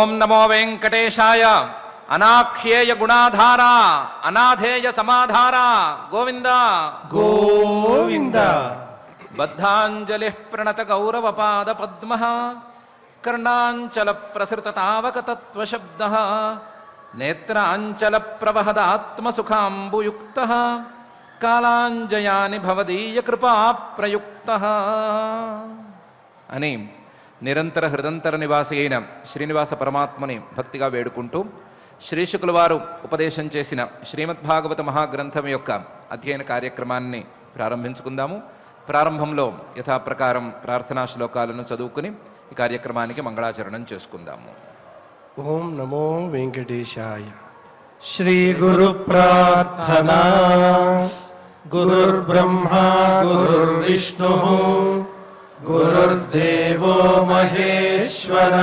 ఓం నమో వెంకటేశాయ అనాఖ్యేయ గుణాధార అనాథేయ సమాధార గోవింద గోవింద బద్ధాంజలి ప్రణత గౌరవ పాద పద్మ కర్ణాంచల ప్రసృత తావక తత్వశబ్ద నేత్రాంచల ప్రవహదాత్మసుఖాంబుయుక్త కాలాంజయాని భవదీయ కృపా ప్రయుక్త అని నిరంతర హృదంతర నివాసి అయిన శ్రీనివాస పరమాత్మని భక్తిగా వేడుకుంటూ శ్రీశుకుల వారు ఉపదేశం చేసిన శ్రీమద్భాగవత మహాగ్రంథం యొక్క అధ్యయన కార్యక్రమాన్ని ప్రారంభించుకుందాము ప్రారంభంలో యథాప్రకారం ప్రార్థనా శ్లోకాలను చదువుకుని ఈ కార్యక్రమానికి మంగళాచరణం చేసుకుందాము ఓం నమో వెంకటేశాయ శ్రీ గురు ప్రార్థనా గురుర్బ్రహ్మా గురుర్విష్ణు గురుర్దేవో మహేశ్వర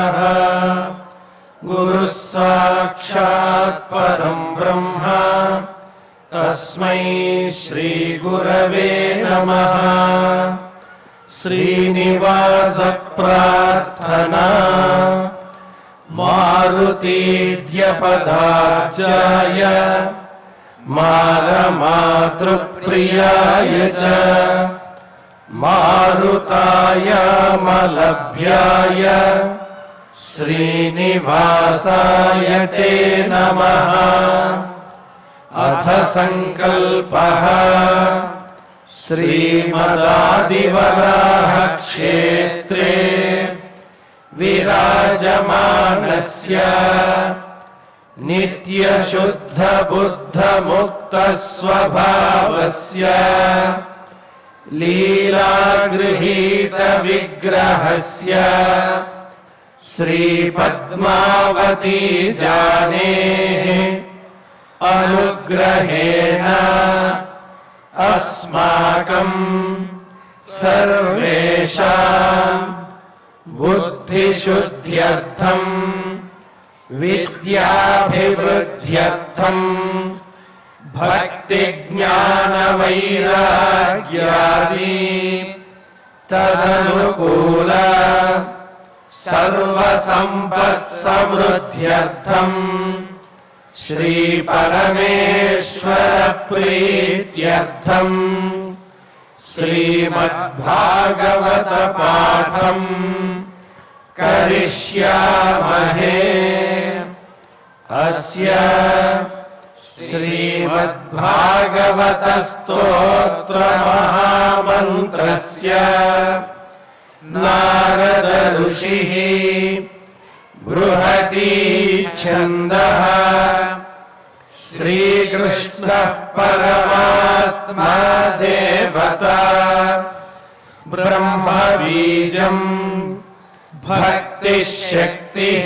గురు సాక్షాత్ పరం బ్రహ్మ తస్మై శ్రీ గురవే నమః శ్రీనివాస ప్రార్థనా మారుతీడ్యపదాచాయ మారమాతృప్రియాయ చ మారుతాయ మలభ్యాయ శ్రీనివాసాయ తే నమః అథ సంకల్పः श्रीमदादिवराह क्षेत्रे विराजमानस्य नित्यशुद्धबुद्धमुक्तस्वभावस्य लीलागृहीतविग्रहस्य श्रीपद्मावती जानेः अनुग्रहेण अस्माकं सर्वेषां बुद्धिशुद्ध्यर्थं विद्याभिवृद्ध्यर्थं भक्तिज्ञानवैराग्यादि तदनुकूल सर्वसम्पत्समृद्ध्यर्थम् श्रीपरमेश्वरप्रीत्यर्थम् श्रीमद्भागवतपाठम् करिष्यामहे अस्य श्रीमद्भागवतस्तोत्रमहामन्त्रस्य नारद ऋषिः बृहती छन्दः श्रीकृष्णः परमात्मा देवता ब्रह्मबीजम् भक्तिः शक्तिः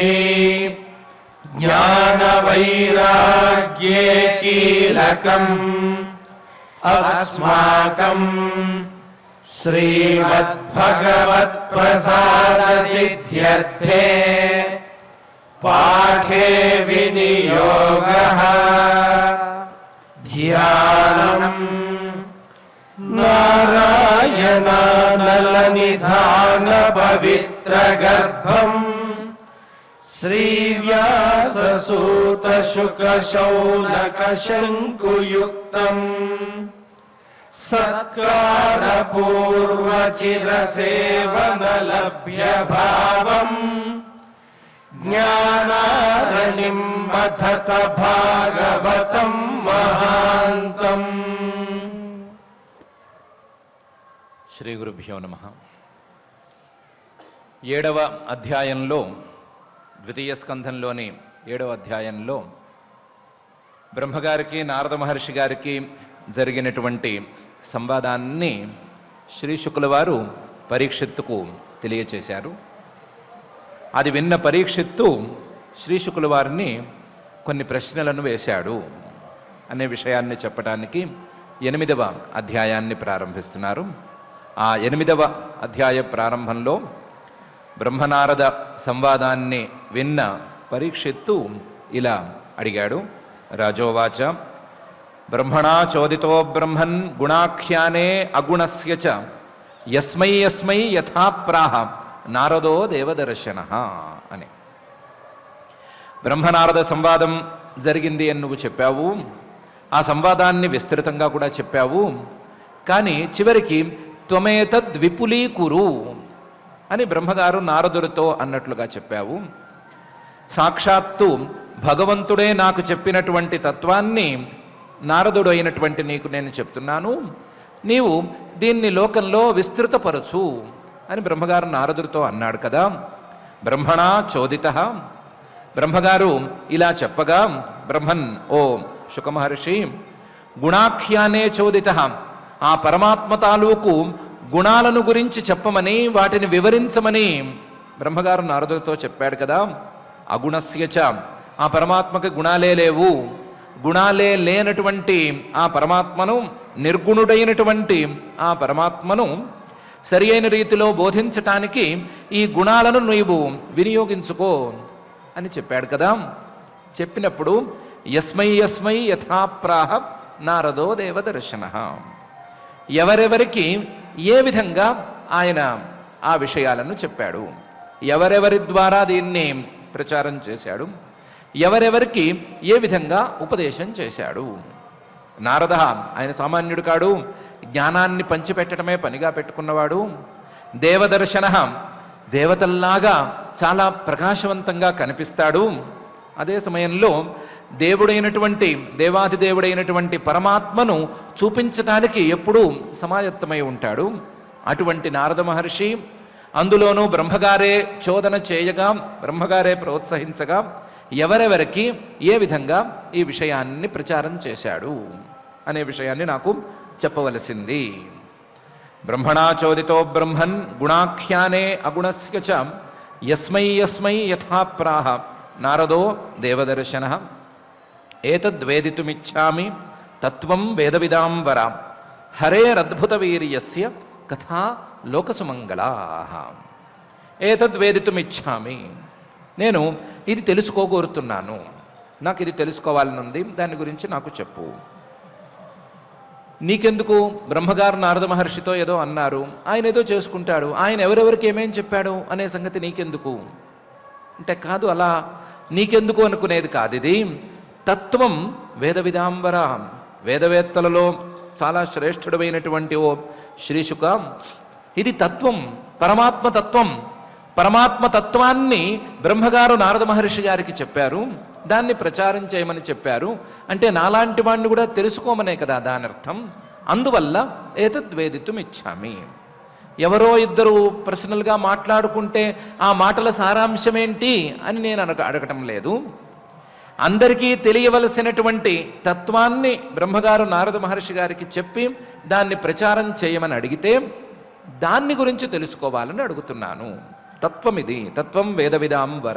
ज्ञानवैराग्ये कीलकम् अस्माकम् श्रीमद्भगवत्प्रसादसिद्ध्यर्थे पाठे विनियोगः ध्यानम् नारायणानलनिधानपवित्रगर्भम् श्रीव्याससूतशुकशौनकशङ्कुयुक्तम् सत्कारपूर्वचिरसेवनलभ्यभावम् ज्ञानारणिम् मथत भागवतम् महान्तम् శ్రీ గురుభ్యో నమ ఏడవ అధ్యాయంలో ద్వితీయ స్కంధంలోని ఏడవ అధ్యాయంలో బ్రహ్మగారికి నారద మహర్షి గారికి జరిగినటువంటి సంవాదాన్ని శ్రీ శుకుల వారు పరీక్షిత్తుకు తెలియచేశారు అది విన్న పరీక్షిత్తు శ్రీ శుకుల వారిని కొన్ని ప్రశ్నలను వేశాడు అనే విషయాన్ని చెప్పడానికి ఎనిమిదవ అధ్యాయాన్ని ప్రారంభిస్తున్నారు ఆ ఎనిమిదవ అధ్యాయ ప్రారంభంలో బ్రహ్మనారద సంవాదాన్ని విన్న పరీక్షిత్తు ఇలా అడిగాడు రాజోవాచ బ్రహ్మణా చోదితో బ్రహ్మన్ గుణాఖ్యానే అగుణస్య చ యస్మై యస్మై యథాప్రాహ నారదో దేవదర్శన అని బ్రహ్మనారద సంవాదం జరిగింది అని నువ్వు చెప్పావు ఆ సంవాదాన్ని విస్తృతంగా కూడా చెప్పావు కానీ చివరికి త్వమేతద్ విపులీకురు అని బ్రహ్మగారు నారదుడితో అన్నట్లుగా చెప్పావు సాక్షాత్తు భగవంతుడే నాకు చెప్పినటువంటి తత్వాన్ని నారదుడు అయినటువంటి నీకు నేను చెప్తున్నాను నీవు దీన్ని లోకంలో విస్తృతపరచు అని బ్రహ్మగారు నారదుడితో అన్నాడు కదా బ్రహ్మణా చోదిత బ్రహ్మగారు ఇలా చెప్పగా బ్రహ్మన్ ఓ శుకమహర్షి గుణాఖ్యానే చోదిత ఆ పరమాత్మ తాలూకు గుణాలను గురించి చెప్పమని వాటిని వివరించమని బ్రహ్మగారు నారదుడితో చెప్పాడు కదా అగుణస్యచ ఆ పరమాత్మకి గుణాలే లేవు గుణాలే లేనటువంటి ఆ పరమాత్మను నిర్గుణుడైనటువంటి ఆ పరమాత్మను సరి అయిన రీతిలో బోధించటానికి ఈ గుణాలను నీవు వినియోగించుకో అని చెప్పాడు కదా చెప్పినప్పుడు యస్మై యస్మై యథాప్రాహ నారదో దేవదర్శన ఎవరెవరికి ఏ విధంగా ఆయన ఆ విషయాలను చెప్పాడు ఎవరెవరి ద్వారా దీన్ని ప్రచారం చేశాడు ఎవరెవరికి ఏ విధంగా ఉపదేశం చేశాడు నారద ఆయన సామాన్యుడు కాడు జ్ఞానాన్ని పంచిపెట్టడమే పనిగా పెట్టుకున్నవాడు దేవదర్శన దేవతల్లాగా చాలా ప్రకాశవంతంగా కనిపిస్తాడు అదే సమయంలో దేవుడైనటువంటి దేవాదిదేవుడైనటువంటి పరమాత్మను చూపించటానికి ఎప్పుడూ సమాయత్తమై ఉంటాడు అటువంటి నారద మహర్షి అందులోనూ బ్రహ్మగారే చోదన చేయగా బ్రహ్మగారే ప్రోత్సహించగా ఎవరెవరికి ఏ విధంగా ఈ విషయాన్ని ప్రచారం చేశాడు అనే విషయాన్ని నాకు చెప్పవలసింది బ్రహ్మణాచోదితో బ్రహ్మన్ గుణాఖ్యానే అగుణస్య చ యస్మై యస్మై యథాప్రాహ నారదో దేవదర్శన ఏతద్వేదితుమిచ్చామి తత్వం వేదవిదాం వర హరేరద్భుతవీర్యస్య కథా లోకసుమంగళా ఏతద్వేదితుమిచ్చామి నేను ఇది తెలుసుకోగోరుతున్నాను నాకు ఇది తెలుసుకోవాలనుంది దాని గురించి నాకు చెప్పు నీకెందుకు బ్రహ్మగారు నారద మహర్షితో ఏదో అన్నారు ఆయన ఏదో చేసుకుంటాడు ఆయన ఎవరెవరికి ఏమేం చెప్పాడు అనే సంగతి నీకెందుకు అంటే కాదు అలా నీకెందుకు అనుకునేది కాదు ఇది తత్వం వేద విదాంబర వేదవేత్తలలో చాలా శ్రేష్ఠుడమైనటువంటి ఓ శ్రీశుక ఇది తత్వం పరమాత్మ తత్వం పరమాత్మ తత్వాన్ని బ్రహ్మగారు నారద మహర్షి గారికి చెప్పారు దాన్ని ప్రచారం చేయమని చెప్పారు అంటే నాలాంటి వాడిని కూడా తెలుసుకోమనే కదా దాని అర్థం అందువల్ల ఏతద్వేదితుం ఇచ్చామి ఎవరో ఇద్దరు పర్సనల్గా మాట్లాడుకుంటే ఆ మాటల సారాంశం ఏంటి అని నేను అనక అడగటం లేదు అందరికీ తెలియవలసినటువంటి తత్వాన్ని బ్రహ్మగారు నారద మహర్షి గారికి చెప్పి దాన్ని ప్రచారం చేయమని అడిగితే దాన్ని గురించి తెలుసుకోవాలని అడుగుతున్నాను తత్వం ఇది తత్వం వేద విదాం వర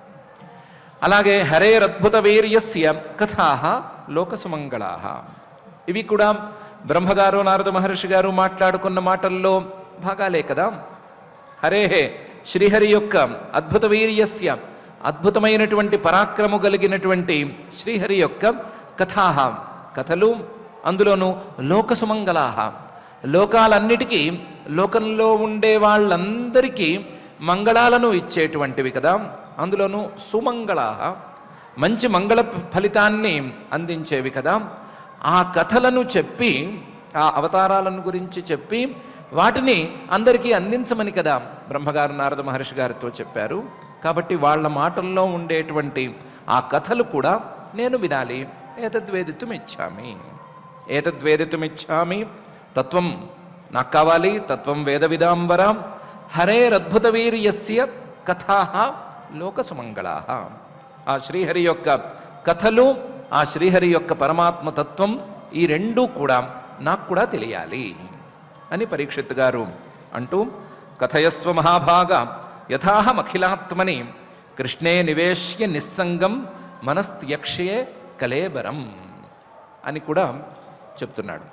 అలాగే హరేరద్భుత వీర్యస్య కథా లోకసుమంగళా ఇవి కూడా బ్రహ్మగారు నారద మహర్షి గారు మాట్లాడుకున్న మాటల్లో భాగాలే కదా హరేహే శ్రీహరి యొక్క అద్భుత వీర్యస్య అద్భుతమైనటువంటి పరాక్రము కలిగినటువంటి శ్రీహరి యొక్క కథా కథలు అందులోనూ లోకసుమంగళాహ లోకాలన్నిటికీ లోకంలో ఉండే వాళ్ళందరికీ మంగళాలను ఇచ్చేటువంటివి కదా అందులోనూ సుమంగళాహ మంచి మంగళ ఫలితాన్ని అందించేవి కదా ఆ కథలను చెప్పి ఆ అవతారాలను గురించి చెప్పి వాటిని అందరికీ అందించమని కదా బ్రహ్మగారు నారద మహర్షి గారితో చెప్పారు కాబట్టి వాళ్ళ మాటల్లో ఉండేటువంటి ఆ కథలు కూడా నేను వినాలి ఏతద్వేదితుమిచ్చామి ఏతద్వేదితుమిచ్చామి తత్వం నాకు కావాలి తత్వం వేద విదాంబర హరేరద్భుత వీర్యస్య కథా లోకసుమంగళా ఆ శ్రీహరి యొక్క కథలు ఆ శ్రీహరి యొక్క పరమాత్మ తత్వం ఈ రెండూ కూడా నాకు కూడా తెలియాలి అని పరీక్షిత్ గారు అంటూ కథయస్వ మహాభాగ యథాహమఖిలాత్మని కృష్ణే నివేశ్య నిస్సంగం మనస్త్యక్షే కలేబరం అని కూడా చెప్తున్నాడు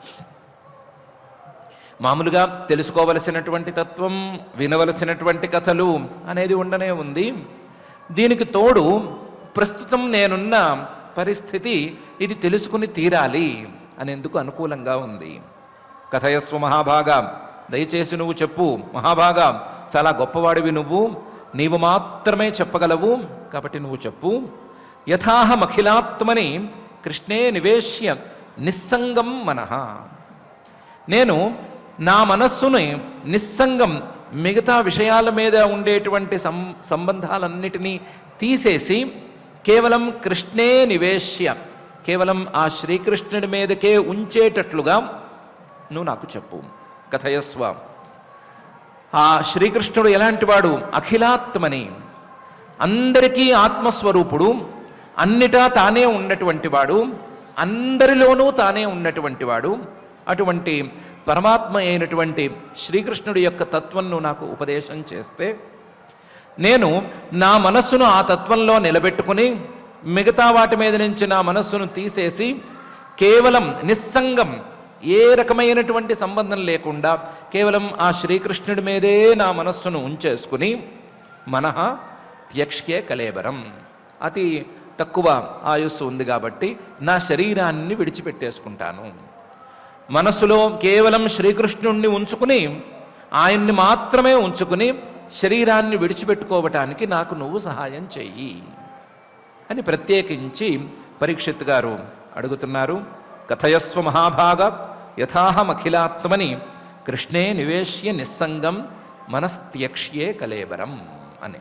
మామూలుగా తెలుసుకోవలసినటువంటి తత్వం వినవలసినటువంటి కథలు అనేది ఉండనే ఉంది దీనికి తోడు ప్రస్తుతం నేనున్న పరిస్థితి ఇది తెలుసుకుని తీరాలి అనేందుకు అనుకూలంగా ఉంది కథయస్వ మహాభాగా దయచేసి నువ్వు చెప్పు మహాభాగా చాలా గొప్పవాడివి నువ్వు నీవు మాత్రమే చెప్పగలవు కాబట్టి నువ్వు చెప్పు యథాహమఖిలాత్మని కృష్ణే నివేశ్య నిస్సంగం మనః నేను నా మనస్సుని నిస్సంగం మిగతా విషయాల మీద ఉండేటువంటి సం సంబంధాలన్నిటినీ తీసేసి కేవలం కృష్ణే నివేశ్య కేవలం ఆ శ్రీకృష్ణుడి మీదకే ఉంచేటట్లుగా నువ్వు నాకు చెప్పు కథయస్వ ఆ శ్రీకృష్ణుడు ఎలాంటి వాడు అఖిలాత్మని అందరికీ ఆత్మస్వరూపుడు అన్నిటా తానే ఉన్నటువంటి వాడు అందరిలోనూ తానే ఉన్నటువంటి వాడు అటువంటి పరమాత్మ అయినటువంటి శ్రీకృష్ణుడి యొక్క తత్వంను నాకు ఉపదేశం చేస్తే నేను నా మనస్సును ఆ తత్వంలో నిలబెట్టుకుని మిగతా వాటి మీద నుంచి నా మనస్సును తీసేసి కేవలం నిస్సంగం ఏ రకమైనటువంటి సంబంధం లేకుండా కేవలం ఆ శ్రీకృష్ణుడి మీదే నా మనస్సును ఉంచేసుకుని మనః త్యక్ష్యే కలేబరం అతి తక్కువ ఆయుస్సు ఉంది కాబట్టి నా శరీరాన్ని విడిచిపెట్టేసుకుంటాను మనస్సులో కేవలం శ్రీకృష్ణుణ్ణి ఉంచుకుని ఆయన్ని మాత్రమే ఉంచుకుని శరీరాన్ని విడిచిపెట్టుకోవటానికి నాకు నువ్వు సహాయం చెయ్యి అని ప్రత్యేకించి పరీక్షిత్ గారు అడుగుతున్నారు కథయస్వ మహాభాగ యథాహమఖిలాత్మని కృష్ణే నివేశ్య నిస్సంగం మనస్త్యక్ష్యే కలేబరం అని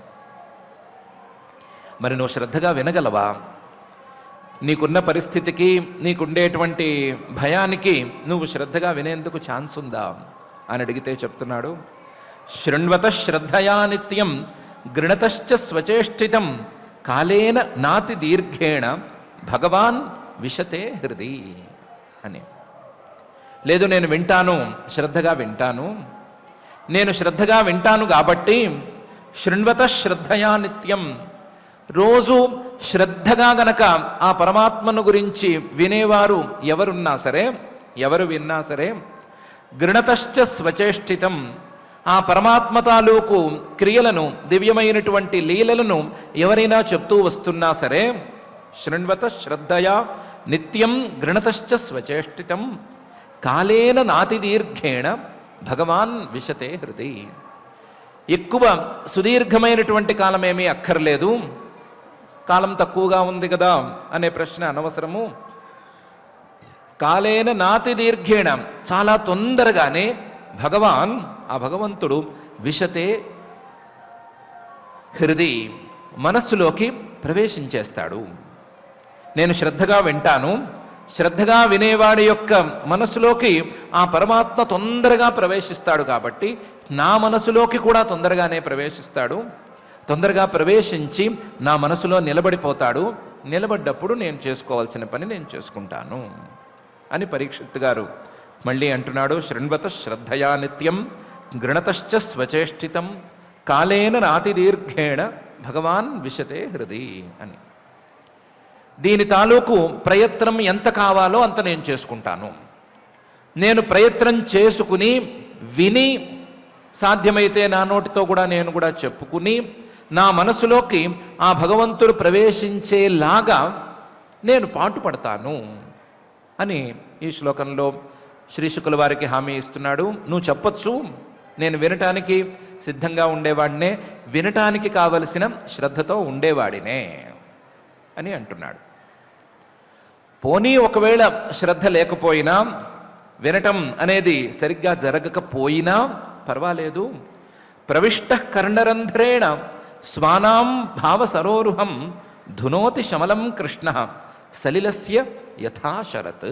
మరి నువ్వు శ్రద్ధగా వినగలవా నీకున్న పరిస్థితికి నీకుండేటువంటి భయానికి నువ్వు శ్రద్ధగా వినేందుకు ఛాన్స్ ఉందా అని అడిగితే చెప్తున్నాడు శృణ్వత శ్రద్ధయా నిత్యం గృణతశ్చ స్వచేష్టితం కాలేన నాతి దీర్ఘేణ భగవాన్ విశతే హృది అని లేదు నేను వింటాను శ్రద్ధగా వింటాను నేను శ్రద్ధగా వింటాను కాబట్టి శృణ్వత శ్రద్ధయా నిత్యం రోజు శ్రద్ధగా గనక ఆ పరమాత్మను గురించి వినేవారు ఎవరున్నా సరే ఎవరు విన్నా సరే గృణతశ్చ స్వచేష్టితం ఆ పరమాత్మ తాలూకు క్రియలను దివ్యమైనటువంటి లీలలను ఎవరైనా చెప్తూ వస్తున్నా సరే శృణ్వత శ్రద్ధయా నిత్యం గృణతశ్చ స్వచేష్టితం కాలేన నాతి దీర్ఘేణ భగవాన్ విశతే హృది ఎక్కువ సుదీర్ఘమైనటువంటి కాలమేమీ అక్కర్లేదు కాలం తక్కువగా ఉంది కదా అనే ప్రశ్న అనవసరము కాలేన నాతి దీర్ఘేణ చాలా తొందరగానే భగవాన్ ఆ భగవంతుడు విశతే హృది మనస్సులోకి ప్రవేశించేస్తాడు నేను శ్రద్ధగా వింటాను శ్రద్ధగా వినేవాడి యొక్క మనసులోకి ఆ పరమాత్మ తొందరగా ప్రవేశిస్తాడు కాబట్టి నా మనసులోకి కూడా తొందరగానే ప్రవేశిస్తాడు తొందరగా ప్రవేశించి నా మనసులో నిలబడిపోతాడు నిలబడ్డప్పుడు నేను చేసుకోవాల్సిన పని నేను చేసుకుంటాను అని పరీక్షిత్ గారు మళ్ళీ అంటున్నాడు శృణ్వత శ్రద్ధయా నిత్యం గృణతశ్చ స్వచేష్టితం కాలేన నాతి దీర్ఘేణ భగవాన్ విశతే హృది అని దీని తాలూకు ప్రయత్నం ఎంత కావాలో అంత నేను చేసుకుంటాను నేను ప్రయత్నం చేసుకుని విని సాధ్యమైతే నా నోటితో కూడా నేను కూడా చెప్పుకుని నా మనసులోకి ఆ భగవంతుడు ప్రవేశించేలాగా నేను పాటుపడతాను అని ఈ శ్లోకంలో శ్రీశుకుల వారికి హామీ ఇస్తున్నాడు నువ్వు చెప్పొచ్చు నేను వినటానికి సిద్ధంగా ఉండేవాడినే వినటానికి కావలసిన శ్రద్ధతో ఉండేవాడినే అని అంటున్నాడు పోనీ ఒకవేళ శ్రద్ధ లేకపోయినా వినటం అనేది సరిగ్గా జరగకపోయినా పర్వాలేదు ప్రవిష్ట కర్ణరంధ్రేణ స్వానాం భావ సరోరుహం ధునోతి శమలం కృష్ణ సలిలస్య యథాశరత్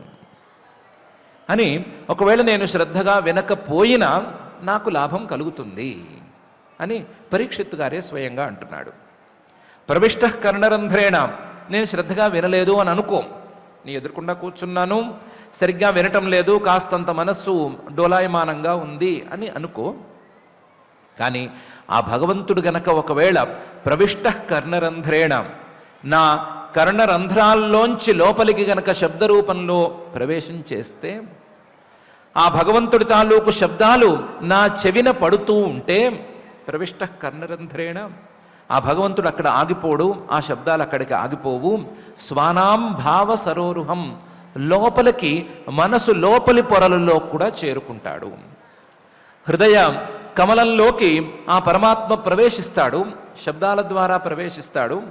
అని ఒకవేళ నేను శ్రద్ధగా వినకపోయినా నాకు లాభం కలుగుతుంది అని పరీక్షిత్తు గారే స్వయంగా అంటున్నాడు ప్రవిష్ట కర్ణరంధ్రేణ నేను శ్రద్ధగా వినలేదు అని అనుకో నీ ఎదుర్కొండా కూర్చున్నాను సరిగ్గా వినటం లేదు కాస్తంత మనస్సు డోలాయమానంగా ఉంది అని అనుకో కానీ ఆ భగవంతుడు గనక ఒకవేళ ప్రవిష్ట కర్ణరంధ్రేణ నా కర్ణరంధ్రాల్లోంచి లోపలికి గనక శబ్దరూపంలో ప్రవేశం చేస్తే ఆ భగవంతుడి తాలూకు శబ్దాలు నా చెవిన పడుతూ ఉంటే ప్రవిష్ట కర్ణరంధ్రేణ ఆ భగవంతుడు అక్కడ ఆగిపోడు ఆ శబ్దాలు అక్కడికి ఆగిపోవు స్వానాం భావ సరోరుహం లోపలికి మనసు లోపలి పొరలలో కూడా చేరుకుంటాడు హృదయ కమలంలోకి ఆ పరమాత్మ ప్రవేశిస్తాడు శబ్దాల ద్వారా ప్రవేశిస్తాడు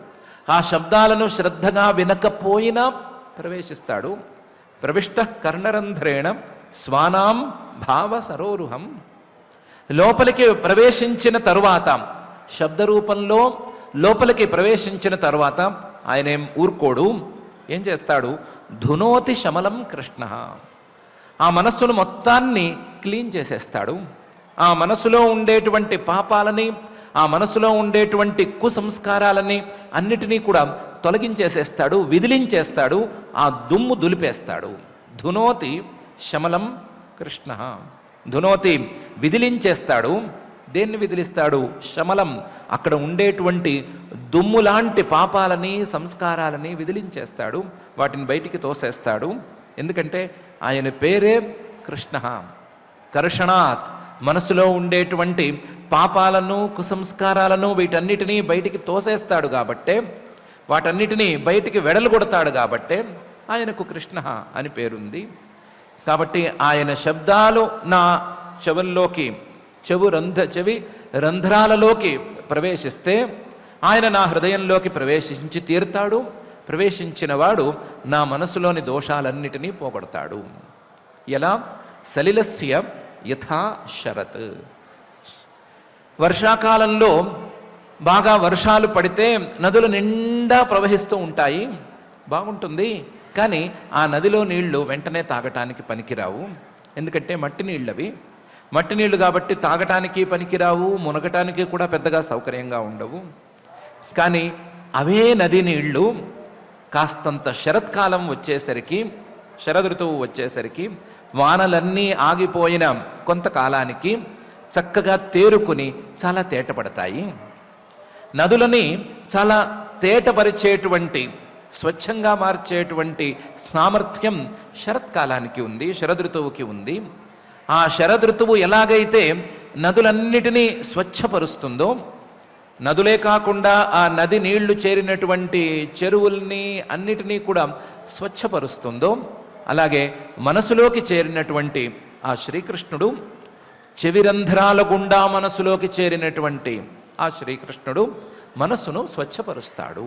ఆ శబ్దాలను శ్రద్ధగా వినకపోయినా ప్రవేశిస్తాడు ప్రవిష్ట కర్ణరంధ్రేణ స్వానాం భావ సరోరుహం లోపలికి ప్రవేశించిన తరువాత శబ్దరూపంలో లోపలికి ప్రవేశించిన తరువాత ఆయన ఏం ఊరుకోడు ఏం చేస్తాడు ధునోతి శమలం కృష్ణ ఆ మనస్సును మొత్తాన్ని క్లీన్ చేసేస్తాడు ఆ మనసులో ఉండేటువంటి పాపాలని ఆ మనసులో ఉండేటువంటి కుసంస్కారాలని అన్నిటినీ కూడా తొలగించేసేస్తాడు విదిలించేస్తాడు ఆ దుమ్ము దులిపేస్తాడు ధునోతి శమలం కృష్ణ ధునోతి విదిలించేస్తాడు దేన్ని విదిలిస్తాడు శమలం అక్కడ ఉండేటువంటి దుమ్ము లాంటి పాపాలని సంస్కారాలని విదిలించేస్తాడు వాటిని బయటికి తోసేస్తాడు ఎందుకంటే ఆయన పేరే కృష్ణ కర్షణాత్ మనసులో ఉండేటువంటి పాపాలను కుసంస్కారాలను వీటన్నిటినీ బయటికి తోసేస్తాడు కాబట్టే వాటన్నిటినీ బయటికి వెడలుగొడతాడు కాబట్టే ఆయనకు కృష్ణ అని పేరుంది కాబట్టి ఆయన శబ్దాలు నా చెవుల్లోకి చెవు రంధ్ర చెవి రంధ్రాలలోకి ప్రవేశిస్తే ఆయన నా హృదయంలోకి ప్రవేశించి తీరుతాడు ప్రవేశించిన వాడు నా మనసులోని దోషాలన్నిటినీ పోగొడతాడు ఎలా సలిలస్య యథా శరత్ వర్షాకాలంలో బాగా వర్షాలు పడితే నదులు నిండా ప్రవహిస్తూ ఉంటాయి బాగుంటుంది కానీ ఆ నదిలో నీళ్లు వెంటనే తాగటానికి పనికిరావు ఎందుకంటే మట్టి నీళ్ళవి మట్టి నీళ్లు కాబట్టి తాగటానికి పనికిరావు మునగటానికి కూడా పెద్దగా సౌకర్యంగా ఉండవు కానీ అవే నది నీళ్లు కాస్తంత శరత్కాలం వచ్చేసరికి శరదృతువు వచ్చేసరికి వానలన్నీ ఆగిపోయిన కొంతకాలానికి చక్కగా తేరుకుని చాలా తేటపడతాయి నదులని చాలా తేటపరిచేటువంటి స్వచ్ఛంగా మార్చేటువంటి సామర్థ్యం శరత్కాలానికి ఉంది శరదృతువుకి ఉంది ఆ శరదృతువు ఎలాగైతే నదులన్నిటినీ స్వచ్ఛపరుస్తుందో నదులే కాకుండా ఆ నది నీళ్లు చేరినటువంటి చెరువుల్ని అన్నిటినీ కూడా స్వచ్ఛపరుస్తుందో అలాగే మనసులోకి చేరినటువంటి ఆ శ్రీకృష్ణుడు చెవిరంధ్రాల గుండా మనసులోకి చేరినటువంటి ఆ శ్రీకృష్ణుడు మనస్సును స్వచ్ఛపరుస్తాడు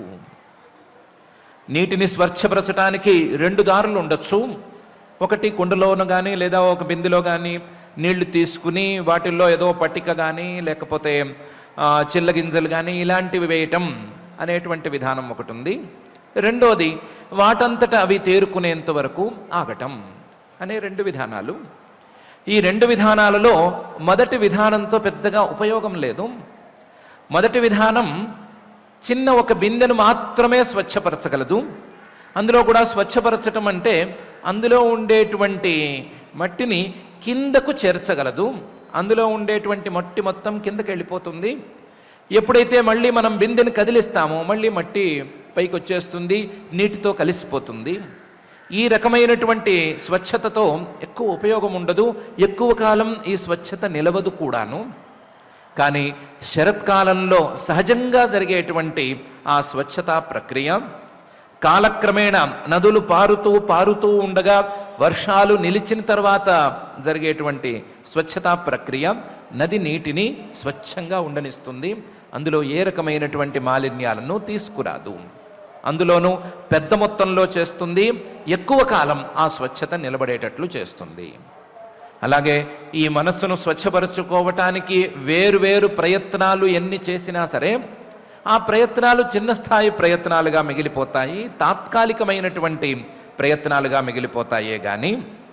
నీటిని స్వచ్ఛపరచడానికి రెండు దారులు ఉండొచ్చు ఒకటి కుండలోను కానీ లేదా ఒక బిందెలో కానీ నీళ్లు తీసుకుని వాటిల్లో ఏదో పట్టిక కానీ లేకపోతే ఆ, చిల్లగింజలు కానీ ఇలాంటివి వేయటం అనేటువంటి విధానం ఒకటి ఉంది రెండోది వాటంతట అవి తేరుకునేంత వరకు ఆగటం అనే రెండు విధానాలు ఈ రెండు విధానాలలో మొదటి విధానంతో పెద్దగా ఉపయోగం లేదు మొదటి విధానం చిన్న ఒక బిందెను మాత్రమే స్వచ్ఛపరచగలదు అందులో కూడా స్వచ్ఛపరచటం అంటే అందులో ఉండేటువంటి మట్టిని కిందకు చేర్చగలదు అందులో ఉండేటువంటి మట్టి మొత్తం కిందకి వెళ్ళిపోతుంది ఎప్పుడైతే మళ్ళీ మనం బిందెని కదిలిస్తామో మళ్ళీ మట్టి పైకి వచ్చేస్తుంది నీటితో కలిసిపోతుంది ఈ రకమైనటువంటి స్వచ్ఛతతో ఎక్కువ ఉపయోగం ఉండదు ఎక్కువ కాలం ఈ స్వచ్ఛత నిలవదు కూడాను కానీ శరత్కాలంలో సహజంగా జరిగేటువంటి ఆ స్వచ్ఛతా ప్రక్రియ కాలక్రమేణా నదులు పారుతూ పారుతూ ఉండగా వర్షాలు నిలిచిన తర్వాత జరిగేటువంటి స్వచ్ఛతా ప్రక్రియ నది నీటిని స్వచ్ఛంగా ఉండనిస్తుంది అందులో ఏ రకమైనటువంటి మాలిన్యాలను తీసుకురాదు అందులోనూ పెద్ద మొత్తంలో చేస్తుంది ఎక్కువ కాలం ఆ స్వచ్ఛత నిలబడేటట్లు చేస్తుంది అలాగే ఈ మనస్సును స్వచ్ఛపరచుకోవటానికి వేరు వేరు ప్రయత్నాలు ఎన్ని చేసినా సరే ఆ ప్రయత్నాలు చిన్న స్థాయి ప్రయత్నాలుగా మిగిలిపోతాయి తాత్కాలికమైనటువంటి ప్రయత్నాలుగా మిగిలిపోతాయే కానీ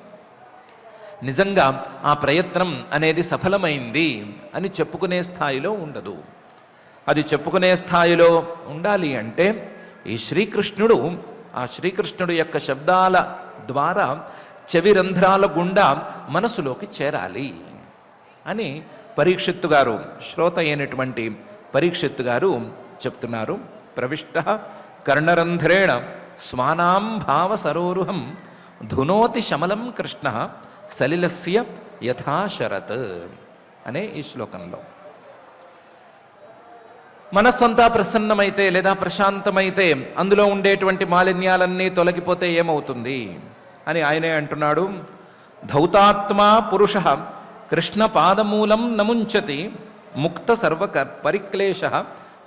నిజంగా ఆ ప్రయత్నం అనేది సఫలమైంది అని చెప్పుకునే స్థాయిలో ఉండదు అది చెప్పుకునే స్థాయిలో ఉండాలి అంటే ఈ శ్రీకృష్ణుడు ఆ శ్రీకృష్ణుడు యొక్క శబ్దాల ద్వారా చెవి రంధ్రాల గుండా మనసులోకి చేరాలి అని పరీక్షిత్తు గారు శ్రోత అయినటువంటి పరీక్షిత్తు గారు చెప్తున్నారు ప్రవిష్ట కర్ణరంధ్రేణ స్వానాం భావ సరోరుహం ధునోతి శమలం కృష్ణ సలిలస్య యథాశరత్ అనే ఈ శ్లోకంలో మనస్సంతా ప్రసన్నమైతే లేదా ప్రశాంతమైతే అందులో ఉండేటువంటి మాలిన్యాలన్నీ తొలగిపోతే ఏమవుతుంది అని ఆయనే అంటున్నాడు ధౌతాత్మా పురుష కృష్ణ పాదమూలం నముంచతి ముక్త సర్వ పరిక్లేశ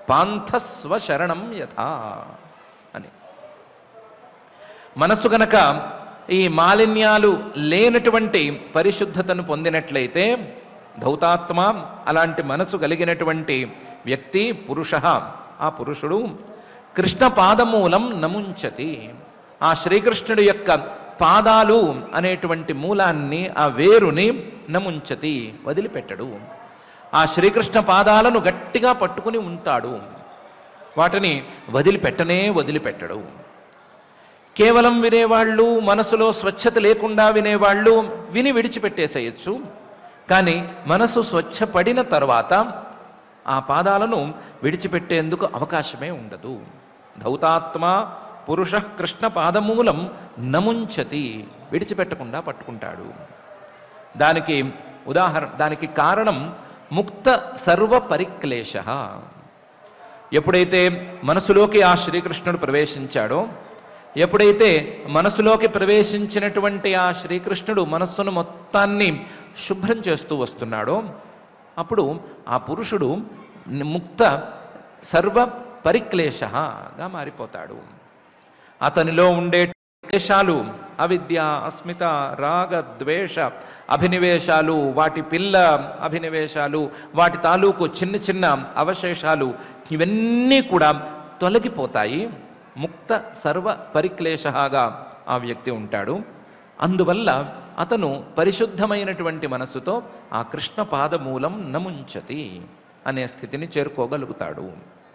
పాంథస్వ శరణం యథా అని మనస్సు గనక ఈ మాలిన్యాలు లేనటువంటి పరిశుద్ధతను పొందినట్లయితే ధౌతాత్మ అలాంటి మనసు కలిగినటువంటి వ్యక్తి పురుష ఆ పురుషుడు కృష్ణ పాదమూలం నముంచతి ఆ శ్రీకృష్ణుడి యొక్క పాదాలు అనేటువంటి మూలాన్ని ఆ వేరుని నముంచతి వదిలిపెట్టడు ఆ శ్రీకృష్ణ పాదాలను గట్టిగా పట్టుకుని ఉంటాడు వాటిని వదిలిపెట్టనే వదిలిపెట్టడు కేవలం వినేవాళ్ళు మనసులో స్వచ్ఛత లేకుండా వినేవాళ్ళు విని విడిచిపెట్టేసేయచ్చు కానీ మనసు స్వచ్ఛపడిన తర్వాత ఆ పాదాలను విడిచిపెట్టేందుకు అవకాశమే ఉండదు ధౌతాత్మ పురుష కృష్ణ పాదమూలం నముంచతి విడిచిపెట్టకుండా పట్టుకుంటాడు దానికి ఉదాహరణ దానికి కారణం ముక్త సర్వ పరిక్లేశ ఎప్పుడైతే మనసులోకి ఆ శ్రీకృష్ణుడు ప్రవేశించాడో ఎప్పుడైతే మనసులోకి ప్రవేశించినటువంటి ఆ శ్రీకృష్ణుడు మనస్సును మొత్తాన్ని శుభ్రం చేస్తూ వస్తున్నాడో అప్పుడు ఆ పురుషుడు ముక్త సర్వ పరిక్లేశగా మారిపోతాడు అతనిలో ఉండే క్లేశాలు అవిద్య అస్మిత రాగ ద్వేష అభినివేశాలు వాటి పిల్ల అభినివేశాలు వాటి తాలూకు చిన్న చిన్న అవశేషాలు ఇవన్నీ కూడా తొలగిపోతాయి ముక్త సర్వ పరిక్లేశగా ఆ వ్యక్తి ఉంటాడు అందువల్ల అతను పరిశుద్ధమైనటువంటి మనసుతో ఆ కృష్ణ పాదమూలం నముంచతి అనే స్థితిని చేరుకోగలుగుతాడు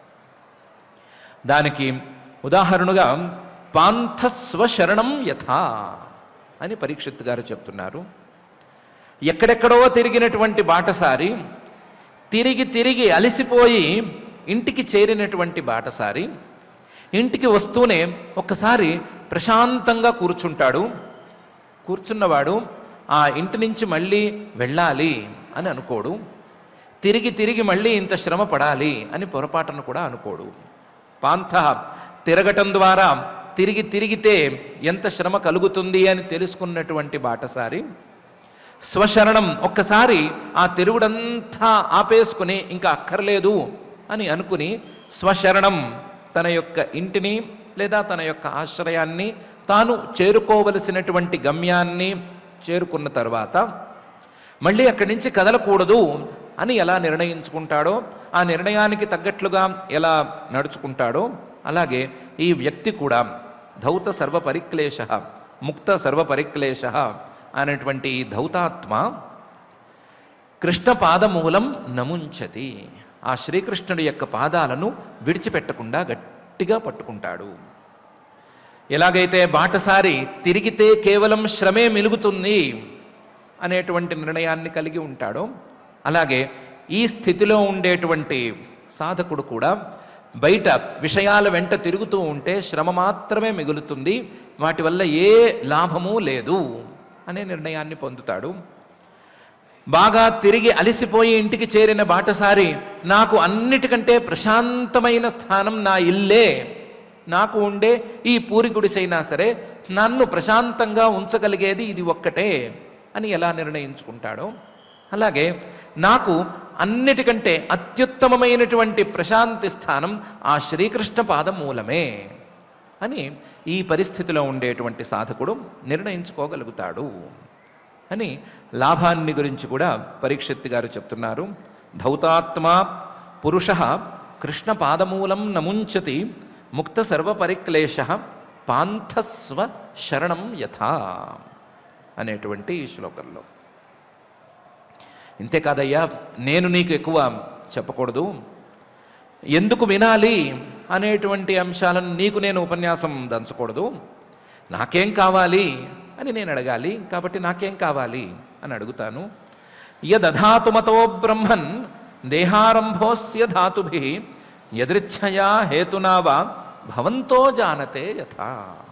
దానికి ఉదాహరణగా పాంథస్వశరణం యథా అని పరీక్షిత్ గారు చెప్తున్నారు ఎక్కడెక్కడో తిరిగినటువంటి బాటసారి తిరిగి తిరిగి అలసిపోయి ఇంటికి చేరినటువంటి బాటసారి ఇంటికి వస్తూనే ఒక్కసారి ప్రశాంతంగా కూర్చుంటాడు కూర్చున్నవాడు ఆ ఇంటి నుంచి మళ్ళీ వెళ్ళాలి అని అనుకోడు తిరిగి తిరిగి మళ్ళీ ఇంత శ్రమ పడాలి అని పొరపాటును కూడా అనుకోడు పాంథ తిరగటం ద్వారా తిరిగి తిరిగితే ఎంత శ్రమ కలుగుతుంది అని తెలుసుకున్నటువంటి బాటసారి స్వశరణం ఒక్కసారి ఆ తిరుగుడంతా ఆపేసుకుని ఇంకా అక్కర్లేదు అని అనుకుని స్వశరణం తన యొక్క ఇంటిని లేదా తన యొక్క ఆశ్రయాన్ని తాను చేరుకోవలసినటువంటి గమ్యాన్ని చేరుకున్న తర్వాత మళ్ళీ అక్కడి నుంచి కదలకూడదు అని ఎలా నిర్ణయించుకుంటాడో ఆ నిర్ణయానికి తగ్గట్లుగా ఎలా నడుచుకుంటాడో అలాగే ఈ వ్యక్తి కూడా ధౌత సర్వ పరిక్లేశ ముక్త సర్వ పరిక్లేశ అనేటువంటి ఈ ధౌతాత్మ కృష్ణ పాదమూలం నముంచతి ఆ శ్రీకృష్ణుడి యొక్క పాదాలను విడిచిపెట్టకుండా గట్టిగా పట్టుకుంటాడు ఎలాగైతే బాటసారి తిరిగితే కేవలం శ్రమే మిలుగుతుంది అనేటువంటి నిర్ణయాన్ని కలిగి ఉంటాడో అలాగే ఈ స్థితిలో ఉండేటువంటి సాధకుడు కూడా బయట విషయాల వెంట తిరుగుతూ ఉంటే శ్రమ మాత్రమే మిగులుతుంది వాటి వల్ల ఏ లాభము లేదు అనే నిర్ణయాన్ని పొందుతాడు బాగా తిరిగి అలసిపోయి ఇంటికి చేరిన బాటసారి నాకు అన్నిటికంటే ప్రశాంతమైన స్థానం నా ఇల్లే నాకు ఉండే ఈ పూరి గుడిసైనా సరే నన్ను ప్రశాంతంగా ఉంచగలిగేది ఇది ఒక్కటే అని ఎలా నిర్ణయించుకుంటాడో అలాగే నాకు అన్నిటికంటే అత్యుత్తమమైనటువంటి ప్రశాంతి స్థానం ఆ శ్రీకృష్ణ పాదం మూలమే అని ఈ పరిస్థితిలో ఉండేటువంటి సాధకుడు నిర్ణయించుకోగలుగుతాడు అని లాభాన్ని గురించి కూడా పరీక్షిత్ గారు చెప్తున్నారు ధౌతాత్మ పురుష కృష్ణ పాదమూలం నముంచతి ముక్త సర్వపరిక్లేశ పాంథస్వ శరణం యథా అనేటువంటి ఈ శ్లోకంలో ఇంతేకాదయ్యా నేను నీకు ఎక్కువ చెప్పకూడదు ఎందుకు వినాలి అనేటువంటి అంశాలను నీకు నేను ఉపన్యాసం దంచకూడదు నాకేం కావాలి అని నేను అడగాలి కాబట్టి నాకేం కావాలి అని అడుగుతాను యదధాతుమతో బ్రహ్మన్ దేహారంభోస్య ధాతుభి యదృచ్ఛయా హేతునావా భవంతో జానతే యథా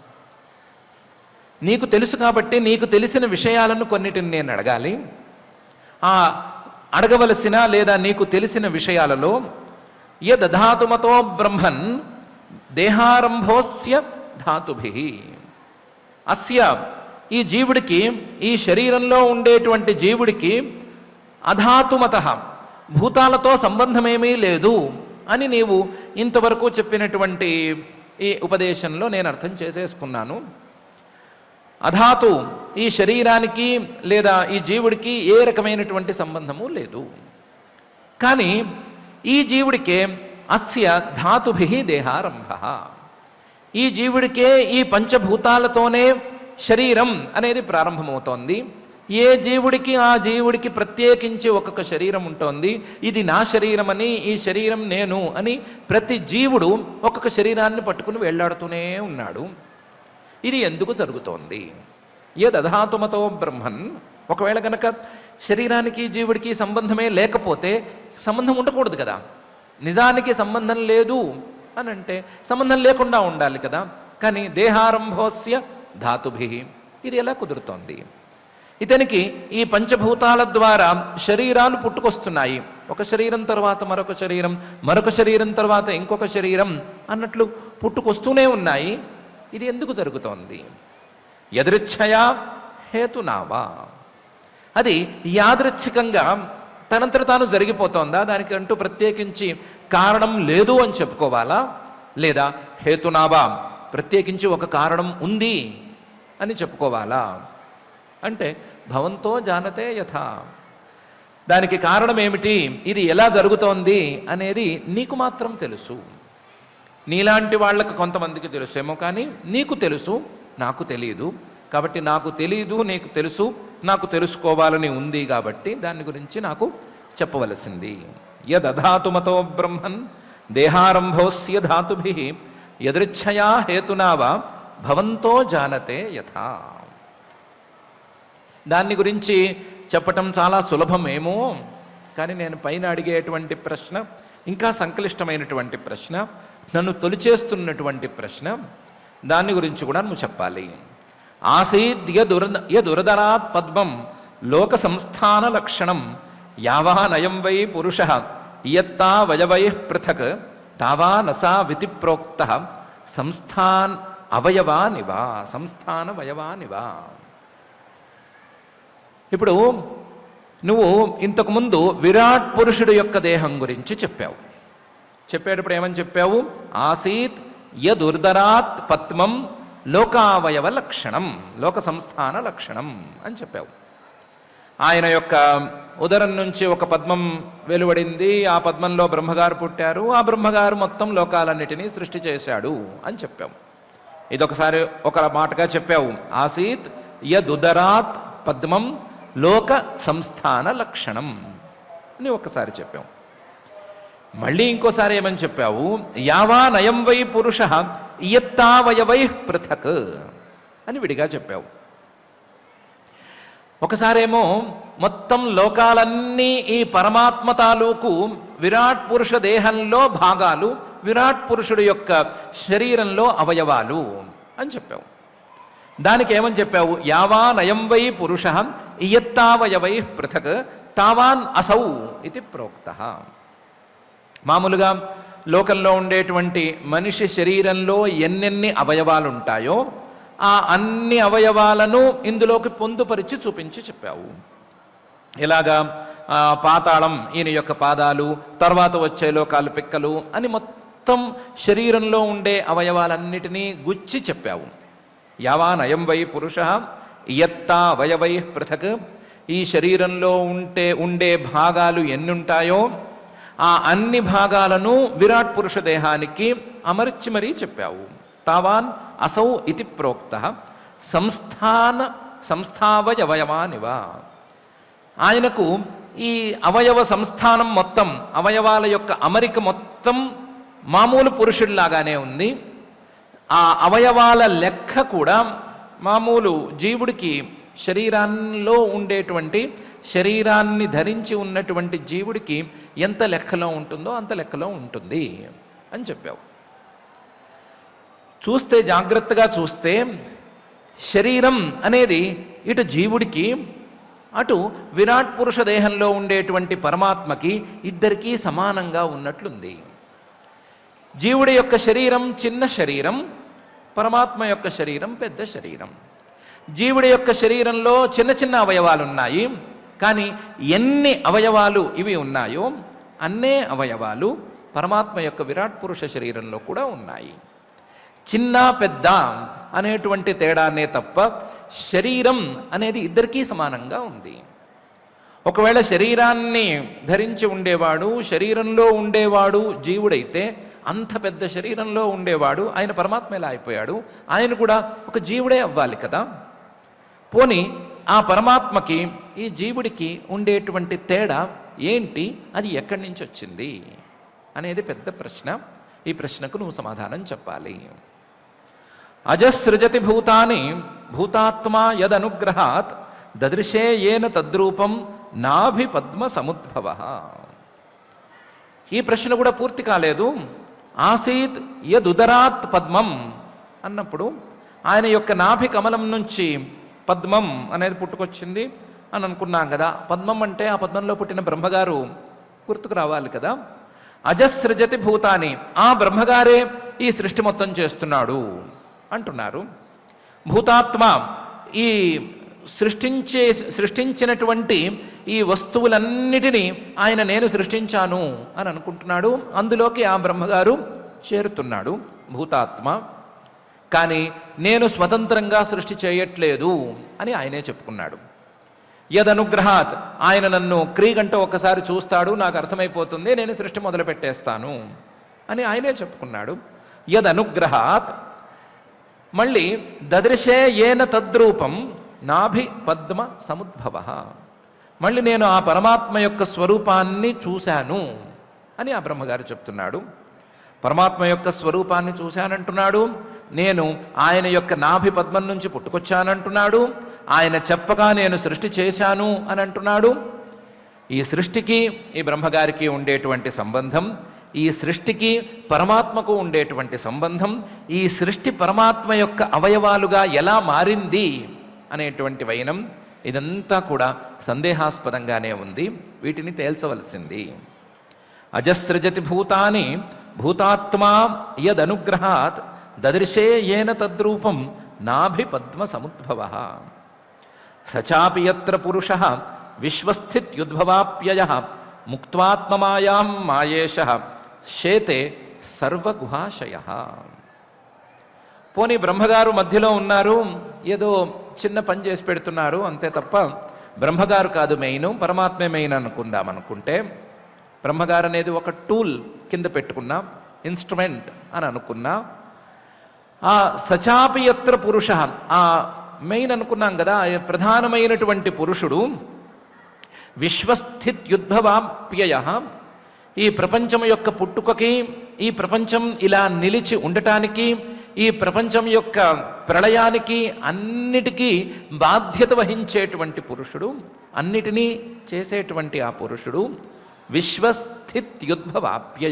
నీకు తెలుసు కాబట్టి నీకు తెలిసిన విషయాలను కొన్నిటిని నేను అడగాలి ఆ అడగవలసిన లేదా నీకు తెలిసిన విషయాలలో యదధాతుమతో బ్రహ్మన్ దేహారంభోస్య ధాతుభి అస్య ఈ జీవుడికి ఈ శరీరంలో ఉండేటువంటి జీవుడికి అధాతుమత భూతాలతో సంబంధమేమీ లేదు అని నీవు ఇంతవరకు చెప్పినటువంటి ఈ ఉపదేశంలో నేను అర్థం చేసేసుకున్నాను అధాతు ఈ శరీరానికి లేదా ఈ జీవుడికి ఏ రకమైనటువంటి సంబంధము లేదు కానీ ఈ జీవుడికే అస్య ధాతుభి దేహారంభ ఈ జీవుడికే ఈ పంచభూతాలతోనే శరీరం అనేది ప్రారంభమవుతోంది ఏ జీవుడికి ఆ జీవుడికి ప్రత్యేకించి ఒక్కొక్క శరీరం ఉంటుంది ఇది నా శరీరమని ఈ శరీరం నేను అని ప్రతి జీవుడు ఒక్కొక్క శరీరాన్ని పట్టుకుని వెళ్ళాడుతూనే ఉన్నాడు ఇది ఎందుకు జరుగుతోంది ఏదధాతుమతో బ్రహ్మన్ ఒకవేళ కనుక శరీరానికి జీవుడికి సంబంధమే లేకపోతే సంబంధం ఉండకూడదు కదా నిజానికి సంబంధం లేదు అని అంటే సంబంధం లేకుండా ఉండాలి కదా కానీ దేహారంభోస్య ధాతుభి ఇది ఎలా కుదురుతోంది ఇతనికి ఈ పంచభూతాల ద్వారా శరీరాలు పుట్టుకొస్తున్నాయి ఒక శరీరం తర్వాత మరొక శరీరం మరొక శరీరం తర్వాత ఇంకొక శరీరం అన్నట్లు పుట్టుకొస్తూనే ఉన్నాయి ఇది ఎందుకు జరుగుతోంది ఎదృచ్ఛయా హేతునావా అది యాదృచ్ఛికంగా తనంతట తాను జరిగిపోతోందా దానికి అంటూ ప్రత్యేకించి కారణం లేదు అని చెప్పుకోవాలా లేదా హేతునావా ప్రత్యేకించి ఒక కారణం ఉంది అని చెప్పుకోవాలా అంటే భవంతో జానతే యథా దానికి కారణం ఏమిటి ఇది ఎలా జరుగుతోంది అనేది నీకు మాత్రం తెలుసు నీలాంటి వాళ్ళకి కొంతమందికి తెలుసేమో కానీ నీకు తెలుసు నాకు తెలియదు కాబట్టి నాకు తెలియదు నీకు తెలుసు నాకు తెలుసుకోవాలని ఉంది కాబట్టి దాని గురించి నాకు చెప్పవలసింది యదధాతుమతో బ్రహ్మన్ దేహారంభోస్య ధాతుభి యదృచ్ఛయా హేతునావా భవంతో జానతే యథా దాన్ని గురించి చెప్పటం చాలా సులభమేమో కానీ నేను పైన అడిగేటువంటి ప్రశ్న ఇంకా సంక్లిష్టమైనటువంటి ప్రశ్న నన్ను తొలిచేస్తున్నటువంటి ప్రశ్న దాని గురించి కూడా నువ్వు చెప్పాలి ఆసీద్ యదుర యదురదరాత్ పద్మం లోక సంస్థాన లక్షణం యావా నయం వై పురుష ఇయత్తా వయవై పృథక్ తావా నసా వితి ప్రోక్త సంస్థాన్ అవయవానివా సంస్థాన వయవానివా ఇప్పుడు నువ్వు ఇంతకుముందు విరాట్ పురుషుడు యొక్క దేహం గురించి చెప్పావు చెప్పేటప్పుడు ఏమని చెప్పావు ఆసీత్ యదుర్ధరాత్ పద్మం లోకావయవ లక్షణం లోక సంస్థాన లక్షణం అని చెప్పావు ఆయన యొక్క ఉదరం నుంచి ఒక పద్మం వెలువడింది ఆ పద్మంలో బ్రహ్మగారు పుట్టారు ఆ బ్రహ్మగారు మొత్తం లోకాలన్నిటినీ సృష్టి చేశాడు అని చెప్పావు ఇదొకసారి ఒక మాటగా చెప్పావు ఆసీత్ యదుదరాత్ పద్మం లోక సంస్థాన లక్షణం అని ఒకసారి చెప్పాం మళ్ళీ ఇంకోసారి ఏమని చెప్పావు యావా నయం వై పురుష ఇయత్తావయవై పృథక్ అని విడిగా చెప్పావు ఒకసారేమో మొత్తం లోకాలన్నీ ఈ పరమాత్మ తాలూకు విరాట్ పురుష దేహంలో భాగాలు విరాట్ పురుషుడు యొక్క శరీరంలో అవయవాలు అని చెప్పావు దానికి ఏమని చెప్పావు యావా నయం వై పురుష ఇయత్తావయవై పృథక్ తావాన్ అసౌ ఇది ప్రోక్త మామూలుగా లోకంలో ఉండేటువంటి మనిషి శరీరంలో ఎన్నెన్ని అవయవాలు ఉంటాయో ఆ అన్ని అవయవాలను ఇందులోకి పొందుపరిచి చూపించి చెప్పావు ఇలాగా ఆ, పాతాళం ఈయన యొక్క పాదాలు తర్వాత వచ్చే లోకాలు పిక్కలు అని మొత్తం శరీరంలో ఉండే అవయవాలన్నిటినీ గుచ్చి చెప్పావు యావానయం వై పురుష ఇయత్తా అవయవై పృథక్ ఈ శరీరంలో ఉంటే ఉండే భాగాలు ఎన్నుంటాయో ఆ అన్ని భాగాలను విరాట్ పురుష దేహానికి అమర్చి మరీ చెప్పావు తావాన్ అసౌ ఇది ప్రోక్త సంస్థాన సంస్థావయవయవానివా ఆయనకు ఈ అవయవ సంస్థానం మొత్తం అవయవాల యొక్క అమరిక మొత్తం మామూలు పురుషుడిలాగానే ఉంది ఆ అవయవాల లెక్క కూడా మామూలు జీవుడికి శరీరాల్లో ఉండేటువంటి శరీరాన్ని ధరించి ఉన్నటువంటి జీవుడికి ఎంత లెక్కలో ఉంటుందో అంత లెక్కలో ఉంటుంది అని చెప్పావు చూస్తే జాగ్రత్తగా చూస్తే శరీరం అనేది ఇటు జీవుడికి అటు విరాట్ పురుష దేహంలో ఉండేటువంటి పరమాత్మకి ఇద్దరికీ సమానంగా ఉన్నట్లుంది జీవుడి యొక్క శరీరం చిన్న శరీరం పరమాత్మ యొక్క శరీరం పెద్ద శరీరం జీవుడి యొక్క శరీరంలో చిన్న చిన్న అవయవాలు ఉన్నాయి కానీ ఎన్ని అవయవాలు ఇవి ఉన్నాయో అన్నే అవయవాలు పరమాత్మ యొక్క విరాట్ పురుష శరీరంలో కూడా ఉన్నాయి చిన్న పెద్ద అనేటువంటి తేడానే తప్ప శరీరం అనేది ఇద్దరికీ సమానంగా ఉంది ఒకవేళ శరీరాన్ని ధరించి ఉండేవాడు శరీరంలో ఉండేవాడు జీవుడైతే అంత పెద్ద శరీరంలో ఉండేవాడు ఆయన పరమాత్మ ఎలా అయిపోయాడు ఆయన కూడా ఒక జీవుడే అవ్వాలి కదా పోని ఆ పరమాత్మకి ఈ జీవుడికి ఉండేటువంటి తేడా ఏంటి అది ఎక్కడి నుంచి వచ్చింది అనేది పెద్ద ప్రశ్న ఈ ప్రశ్నకు నువ్వు సమాధానం చెప్పాలి అజసృజతి భూతాని భూతాత్మా యదనుగ్రహాత్ దదృశే ఏన తద్రూపం నాభి పద్మ సముద్భవ ఈ ప్రశ్న కూడా పూర్తి కాలేదు ఆసీత్ యదుదరాత్ పద్మం అన్నప్పుడు ఆయన యొక్క నాభి కమలం నుంచి పద్మం అనేది పుట్టుకొచ్చింది అని అనుకున్నాం కదా పద్మం అంటే ఆ పద్మంలో పుట్టిన బ్రహ్మగారు గుర్తుకు రావాలి కదా అజసృజతి భూతాని ఆ బ్రహ్మగారే ఈ సృష్టి మొత్తం చేస్తున్నాడు అంటున్నారు భూతాత్మ ఈ సృష్టించే సృష్టించినటువంటి ఈ వస్తువులన్నిటినీ ఆయన నేను సృష్టించాను అని అనుకుంటున్నాడు అందులోకి ఆ బ్రహ్మగారు చేరుతున్నాడు భూతాత్మ కానీ నేను స్వతంత్రంగా సృష్టి చేయట్లేదు అని ఆయనే చెప్పుకున్నాడు యదనుగ్రహాత్ ఆయన నన్ను క్రీగంట ఒక్కసారి చూస్తాడు నాకు అర్థమైపోతుంది నేను సృష్టి మొదలు పెట్టేస్తాను అని ఆయనే చెప్పుకున్నాడు యదనుగ్రహాత్ మళ్ళీ దదృశే ఏన తద్రూపం నాభి పద్మ సముద్భవ మళ్ళీ నేను ఆ పరమాత్మ యొక్క స్వరూపాన్ని చూశాను అని ఆ బ్రహ్మగారు చెప్తున్నాడు పరమాత్మ యొక్క స్వరూపాన్ని చూశానంటున్నాడు నేను ఆయన యొక్క నాభి పద్మం నుంచి పుట్టుకొచ్చానంటున్నాడు ఆయన చెప్పగా నేను సృష్టి చేశాను అని అంటున్నాడు ఈ సృష్టికి ఈ బ్రహ్మగారికి ఉండేటువంటి సంబంధం ఈ సృష్టికి పరమాత్మకు ఉండేటువంటి సంబంధం ఈ సృష్టి పరమాత్మ యొక్క అవయవాలుగా ఎలా మారింది అనేటువంటి వైనం ఇదంతా కూడా సందేహాస్పదంగానే ఉంది వీటిని తేల్చవలసింది అజసృజతి భూతాని భూతాత్మా యదనుగ్రహాత్ దదృశే ఏన తద్రూపం నాభి పద్మ సముద్భవ సచాపి యత్ర పురుష విశ్వస్థిత్యుద్భవాప్యయ ముక్త్వాత్మమాయాం మాయేష శేతే సర్వగుహాశయ పోనీ బ్రహ్మగారు మధ్యలో ఉన్నారు ఏదో చిన్న పని చేసి పెడుతున్నారు అంతే తప్ప బ్రహ్మగారు కాదు మెయిన్ పరమాత్మే మెయిన్ అనుకుందాం అనుకుంటే బ్రహ్మగారు అనేది ఒక టూల్ కింద పెట్టుకున్నా ఇన్స్ట్రుమెంట్ అని అనుకున్నా ఆ సచాపి యత్ర పురుష ఆ మెయిన్ అనుకున్నాం కదా ఆ ప్రధానమైనటువంటి పురుషుడు విశ్వస్థిత్యుద్భవాప్యయ ఈ ప్రపంచం యొక్క పుట్టుకకి ఈ ప్రపంచం ఇలా నిలిచి ఉండటానికి ఈ ప్రపంచం యొక్క ప్రళయానికి అన్నిటికీ బాధ్యత వహించేటువంటి పురుషుడు అన్నిటినీ చేసేటువంటి ఆ పురుషుడు విశ్వస్థిత్యుద్భవాప్యయ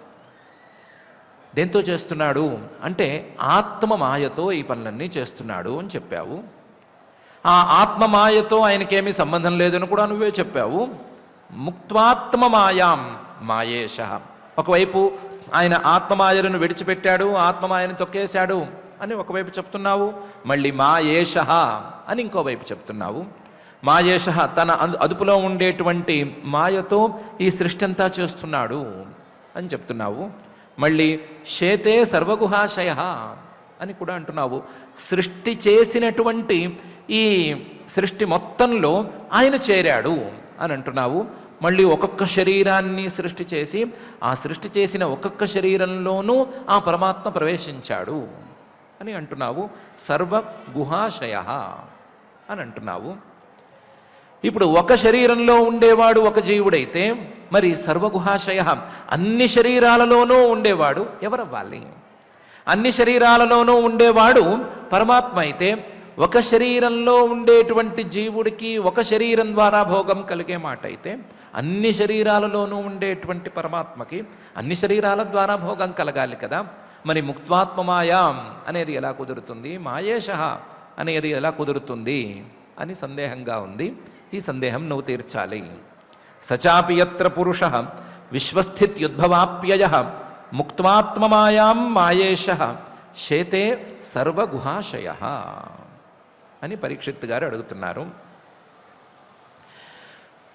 దేంతో చేస్తున్నాడు అంటే ఆత్మ మాయతో ఈ పనులన్నీ చేస్తున్నాడు అని చెప్పావు ఆ ఆత్మ మాయతో ఆయనకేమీ సంబంధం లేదని కూడా నువ్వే చెప్పావు ముక్త్వాత్మ మాయాం మాయేష ఒకవైపు ఆయన ఆత్మమాయలను విడిచిపెట్టాడు ఆత్మమాయను తొక్కేశాడు అని ఒకవైపు చెప్తున్నావు మళ్ళీ మాయేష అని ఇంకోవైపు చెప్తున్నావు మాయేష తన అదు- అదుపులో ఉండేటువంటి మాయతో ఈ సృష్టి అంతా చేస్తున్నాడు అని చెప్తున్నావు మళ్ళీ శేతే సర్వగుహాశయ అని కూడా అంటున్నావు సృష్టి చేసినటువంటి ఈ సృష్టి మొత్తంలో ఆయన చేరాడు అని అంటున్నావు మళ్ళీ ఒక్కొక్క శరీరాన్ని సృష్టి చేసి ఆ సృష్టి చేసిన ఒక్కొక్క శరీరంలోనూ ఆ పరమాత్మ ప్రవేశించాడు అని అంటున్నావు సర్వ గుహాశయ అని అంటున్నావు ఇప్పుడు ఒక శరీరంలో ఉండేవాడు ఒక జీవుడైతే మరి సర్వగుహాశయ అన్ని శరీరాలలోనూ ఉండేవాడు ఎవరవ్వాలి అన్ని శరీరాలలోనూ ఉండేవాడు పరమాత్మ అయితే ఒక శరీరంలో ఉండేటువంటి జీవుడికి ఒక శరీరం ద్వారా భోగం కలిగే మాట అయితే అన్ని శరీరాలలోనూ ఉండేటువంటి పరమాత్మకి అన్ని శరీరాల ద్వారా భోగం కలగాలి కదా మరి ముక్త్వాత్మమాయాం అనేది ఎలా కుదురుతుంది మాయేష అనేది ఎలా కుదురుతుంది అని సందేహంగా ఉంది ఈ సందేహం నువ్వు తీర్చాలి సచాపి యత్ర పురుష విశ్వస్థిత్యుద్భవాప్యయ ముక్త్వాత్మమాయాం మాయేష శేతే సర్వగుహాశయ అని పరీక్షిత్ గారు అడుగుతున్నారు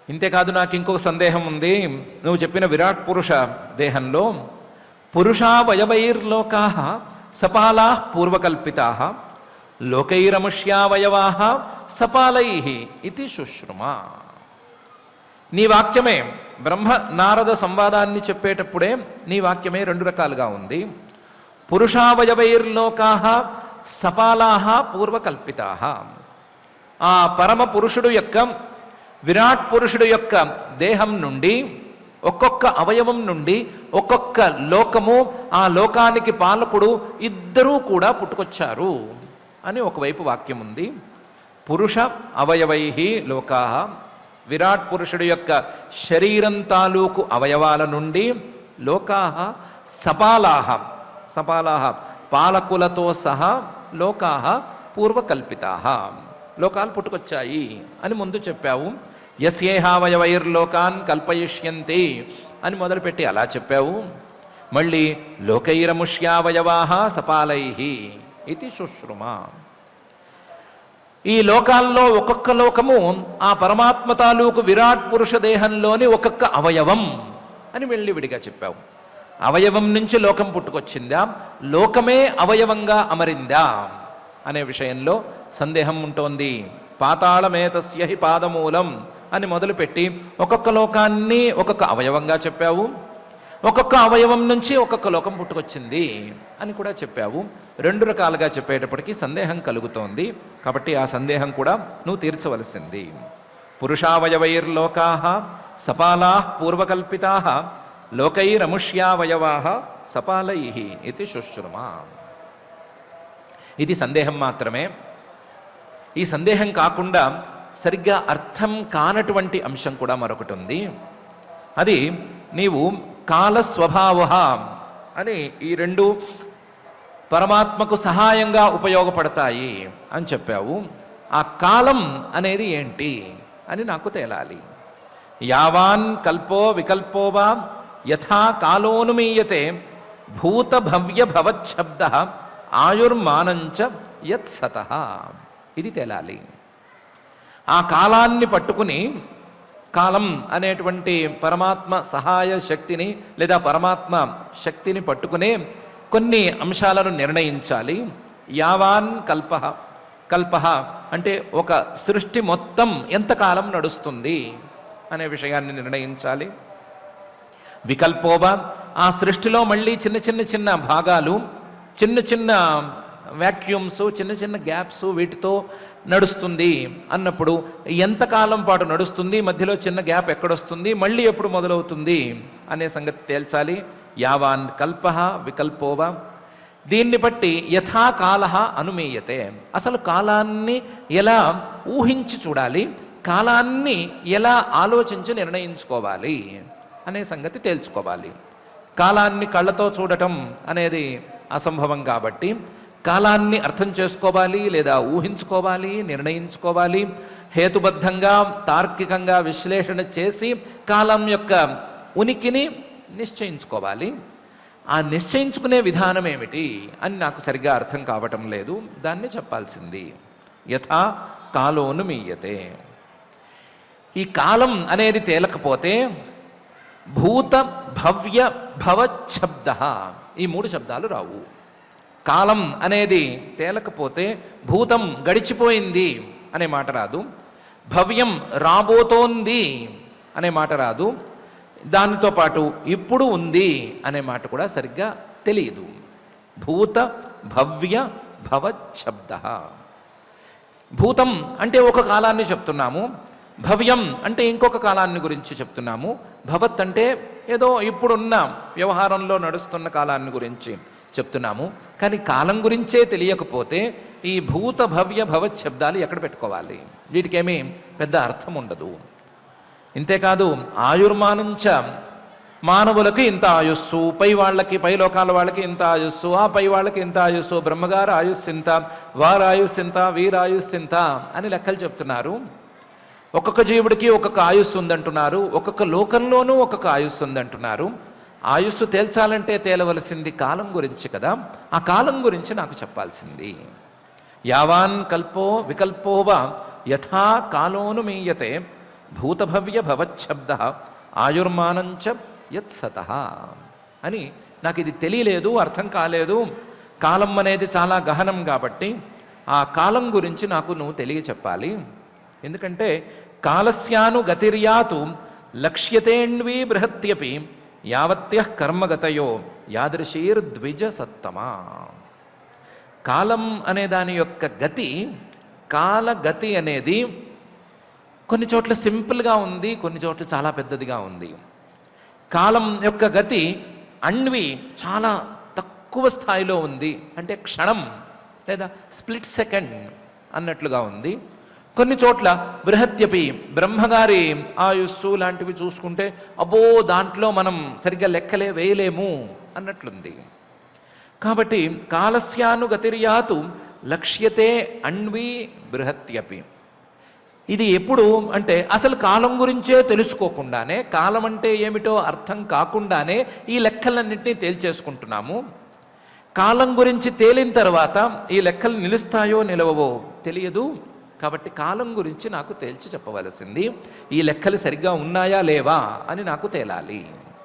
ఇంతేకాదు నాకు ఇంకొక సందేహం ఉంది నువ్వు చెప్పిన విరాట్ పురుష దేహంలో పురుషావయవైర్లోకా సపాలా పూర్వకల్పితా లోకైరముష్యావయవా సపాలై ఇది శుశ్రుమా నీ వాక్యమే బ్రహ్మ నారద సంవాదాన్ని చెప్పేటప్పుడే నీ వాక్యమే రెండు రకాలుగా ఉంది పురుషావయవైర్లోకా సపాలా పూర్వకల్పితా ఆ పరమ పురుషుడు యొక్క విరాట్ పురుషుడు యొక్క దేహం నుండి ఒక్కొక్క అవయవం నుండి ఒక్కొక్క లోకము ఆ లోకానికి పాలకుడు ఇద్దరూ కూడా పుట్టుకొచ్చారు అని ఒకవైపు వాక్యం ఉంది పురుష అవయవై లోకా విరాట్ పురుషుడు యొక్క శరీరం తాలూకు అవయవాల నుండి లోకా సపాలాహ సపాలాహ పాలకులతో సహా లోకా పూర్వకల్పితా లోకాలు పుట్టుకొచ్చాయి అని ముందు చెప్పావు యస్యేహావయవైర్లోకాన్ కల్పయిష్యంతి అని మొదలుపెట్టి అలా చెప్పావు మళ్ళీ లోకైరముష్యావయవాహ సపాలై ఇది శుశ్రుమా ఈ లోకాల్లో ఒక్కొక్క లోకము ఆ పరమాత్మ తాలూకు విరాట్ పురుష దేహంలోని ఒక్కొక్క అవయవం అని వెళ్ళి విడిగా చెప్పావు అవయవం నుంచి లోకం పుట్టుకొచ్చిందా లోకమే అవయవంగా అమరిందా అనే విషయంలో సందేహం ఉంటోంది పాతాళమేతస్య హి పాదమూలం అని మొదలుపెట్టి ఒక్కొక్క లోకాన్ని ఒక్కొక్క అవయవంగా చెప్పావు ఒక్కొక్క అవయవం నుంచి ఒక్కొక్క లోకం పుట్టుకొచ్చింది అని కూడా చెప్పావు రెండు రకాలుగా చెప్పేటప్పటికీ సందేహం కలుగుతోంది కాబట్టి ఆ సందేహం కూడా నువ్వు తీర్చవలసింది పురుషావయవైర్లోకా సపాలా పూర్వకల్పితా లోకైరముష్యావయవా సపాలై ఇది శుశ్రుమా ఇది సందేహం మాత్రమే ఈ సందేహం కాకుండా సరిగ్గా అర్థం కానటువంటి అంశం కూడా మరొకటి ఉంది అది నీవు కాల స్వభావ అని ఈ రెండు పరమాత్మకు సహాయంగా ఉపయోగపడతాయి అని చెప్పావు ఆ కాలం అనేది ఏంటి అని నాకు తేలాలి యావాన్ కల్పో వికల్పో వా యథా కాలోనుమీయతే భూత భవ్య భవచ్చబ్ద ఆయుర్మానంచ యత్ సత ఇది తేలాలి ఆ కాలాన్ని పట్టుకుని కాలం అనేటువంటి పరమాత్మ సహాయ శక్తిని లేదా పరమాత్మ శక్తిని పట్టుకునే కొన్ని అంశాలను నిర్ణయించాలి యావాన్ కల్ప కల్ప అంటే ఒక సృష్టి మొత్తం ఎంతకాలం నడుస్తుంది అనే విషయాన్ని నిర్ణయించాలి వికల్పోవ ఆ సృష్టిలో మళ్ళీ చిన్న చిన్న చిన్న భాగాలు చిన్న చిన్న వ్యాక్యూమ్స్ చిన్న చిన్న గ్యాప్స్ వీటితో నడుస్తుంది అన్నప్పుడు ఎంతకాలం పాటు నడుస్తుంది మధ్యలో చిన్న గ్యాప్ ఎక్కడొస్తుంది మళ్ళీ ఎప్పుడు మొదలవుతుంది అనే సంగతి తేల్చాలి యావాన్ కల్ప వికల్పోవ దీన్ని బట్టి యథాకాల అనుమీయతే అసలు కాలాన్ని ఎలా ఊహించి చూడాలి కాలాన్ని ఎలా ఆలోచించి నిర్ణయించుకోవాలి అనే సంగతి తేల్చుకోవాలి కాలాన్ని కళ్ళతో చూడటం అనేది అసంభవం కాబట్టి కాలాన్ని అర్థం చేసుకోవాలి లేదా ఊహించుకోవాలి నిర్ణయించుకోవాలి హేతుబద్ధంగా తార్కికంగా విశ్లేషణ చేసి కాలం యొక్క ఉనికిని నిశ్చయించుకోవాలి ఆ నిశ్చయించుకునే విధానం ఏమిటి అని నాకు సరిగా అర్థం కావటం లేదు దాన్ని చెప్పాల్సింది యథా కాలోను మీయతే ఈ కాలం అనేది తేలకపోతే భూత భవ్య భవశబ్ద ఈ మూడు శబ్దాలు రావు కాలం అనేది తేలకపోతే భూతం గడిచిపోయింది అనే మాట రాదు భవ్యం రాబోతోంది అనే మాట రాదు దానితో పాటు ఇప్పుడు ఉంది అనే మాట కూడా సరిగ్గా తెలియదు భూత భవ్య భవశబ్ద భూతం అంటే ఒక కాలాన్ని చెప్తున్నాము భవ్యం అంటే ఇంకొక కాలాన్ని గురించి చెప్తున్నాము భవత్ అంటే ఏదో ఇప్పుడున్న వ్యవహారంలో నడుస్తున్న కాలాన్ని గురించి చెప్తున్నాము కానీ కాలం గురించే తెలియకపోతే ఈ భూత భవ్య భవత్ శబ్దాలు ఎక్కడ పెట్టుకోవాలి వీటికేమీ పెద్ద అర్థం ఉండదు ఇంతేకాదు ఆయుర్మానంచ మానవులకు ఇంత ఆయుస్సు పై వాళ్ళకి పై లోకాల వాళ్ళకి ఇంత ఆయుస్సు ఆ పై వాళ్ళకి ఇంత ఆయుస్సు బ్రహ్మగారు ఆయుస్సు ఇంత వారు ఆయుస్సు ఇంత వీరు ఆయుస్సు ఇంత అని లెక్కలు చెప్తున్నారు ఒక్కొక్క జీవుడికి ఒక్కొక్క ఆయుస్సు ఉందంటున్నారు ఒక్కొక్క లోకంలోనూ ఒక్కొక్క ఆయుస్సు ఉందంటున్నారు ఆయుస్సు తేల్చాలంటే తేలవలసింది కాలం గురించి కదా ఆ కాలం గురించి నాకు చెప్పాల్సింది యావాన్ కల్పో వికల్పోవ యథా కాలోను మీయతే భూతభవ్య భవచ్చబ్ద ఆయుర్మానంచ యత్సత అని నాకు ఇది తెలియలేదు అర్థం కాలేదు కాలం అనేది చాలా గహనం కాబట్టి ఆ కాలం గురించి నాకు నువ్వు తెలియ చెప్పాలి ఎందుకంటే కాలస్యాను గతిర్యాతు లక్ష్యతేణ్వీ బృహత్యపి యావత్య కర్మగతయో యాదృశీర్ద్విజ సత్తమా కాలం అనే దాని యొక్క గతి కాలగతి అనేది కొన్ని చోట్ల సింపుల్గా ఉంది కొన్ని చోట్ల చాలా పెద్దదిగా ఉంది కాలం యొక్క గతి అణ్వి చాలా తక్కువ స్థాయిలో ఉంది అంటే క్షణం లేదా స్ప్లిట్ సెకండ్ అన్నట్లుగా ఉంది కొన్ని చోట్ల బృహత్యపి బ్రహ్మగారి ఆయుస్సు లాంటివి చూసుకుంటే అబ్బో దాంట్లో మనం సరిగ్గా లెక్కలే వేయలేము అన్నట్లుంది కాబట్టి కాలస్యానుగతిర్యాతు లక్ష్యతే అణ్వి బృహత్యపి ఇది ఎప్పుడు అంటే అసలు కాలం గురించే తెలుసుకోకుండానే కాలం అంటే ఏమిటో అర్థం కాకుండానే ఈ లెక్కలన్నింటినీ తేల్చేసుకుంటున్నాము కాలం గురించి తేలిన తర్వాత ఈ లెక్కలు నిలుస్తాయో నిలవవో తెలియదు కాబట్టి కాలం గురించి నాకు తేల్చి చెప్పవలసింది ఈ లెక్కలు సరిగ్గా ఉన్నాయా లేవా అని నాకు తేలాలి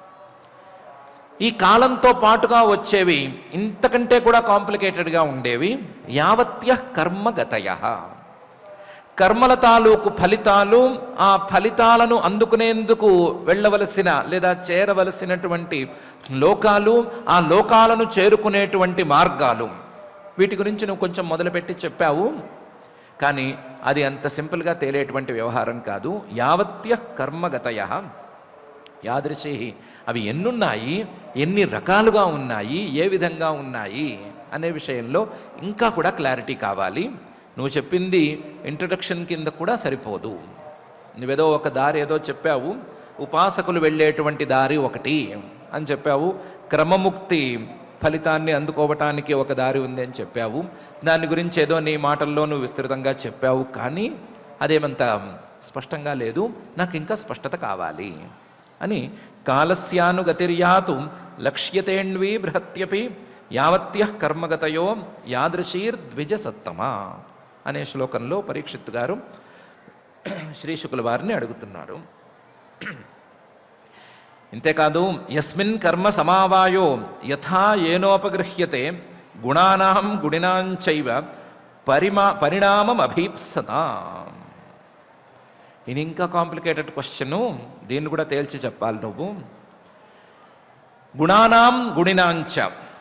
ఈ కాలంతో పాటుగా వచ్చేవి ఇంతకంటే కూడా కాంప్లికేటెడ్గా ఉండేవి యావత్య కర్మగతయ కర్మల తాలూకు ఫలితాలు ఆ ఫలితాలను అందుకునేందుకు వెళ్ళవలసిన లేదా చేరవలసినటువంటి లోకాలు ఆ లోకాలను చేరుకునేటువంటి మార్గాలు వీటి గురించి నువ్వు కొంచెం మొదలుపెట్టి చెప్పావు కానీ అది అంత సింపుల్గా తేలేటువంటి వ్యవహారం కాదు యావత్య కర్మగతయ యాదృశి అవి ఎన్నున్నాయి ఎన్ని రకాలుగా ఉన్నాయి ఏ విధంగా ఉన్నాయి అనే విషయంలో ఇంకా కూడా క్లారిటీ కావాలి నువ్వు చెప్పింది ఇంట్రడక్షన్ కింద కూడా సరిపోదు నువ్వేదో ఒక దారి ఏదో చెప్పావు ఉపాసకులు వెళ్ళేటువంటి దారి ఒకటి అని చెప్పావు క్రమముక్తి ఫలితాన్ని అందుకోవటానికి ఒక దారి ఉంది అని చెప్పావు దాని గురించి ఏదో నీ మాటల్లో నువ్వు విస్తృతంగా చెప్పావు కానీ అదేమంత స్పష్టంగా లేదు నాకు ఇంకా స్పష్టత కావాలి అని కాలస్యానుగతిర్యాతు లక్ష్యతేణ్వీ బృహత్యపి యావత్య కర్మగతయో యాదృశీర్ద్విజ సత్తమా అనే శ్లోకంలో పరీక్షిత్ గారు శ్రీ శుకుల వారిని అడుగుతున్నారు ఇంతేకాదు యస్మిన్ కర్మ సమావాయో యథా ఏనోపగృహ్యతే గుణానాం గుణినాంచైవ పరిమా పరిణామం అభీప్సతా ఇది ఇంకా కాంప్లికేటెడ్ క్వశ్చను దీన్ని కూడా తేల్చి చెప్పాలి నువ్వు గుణానాం గుణినాంచ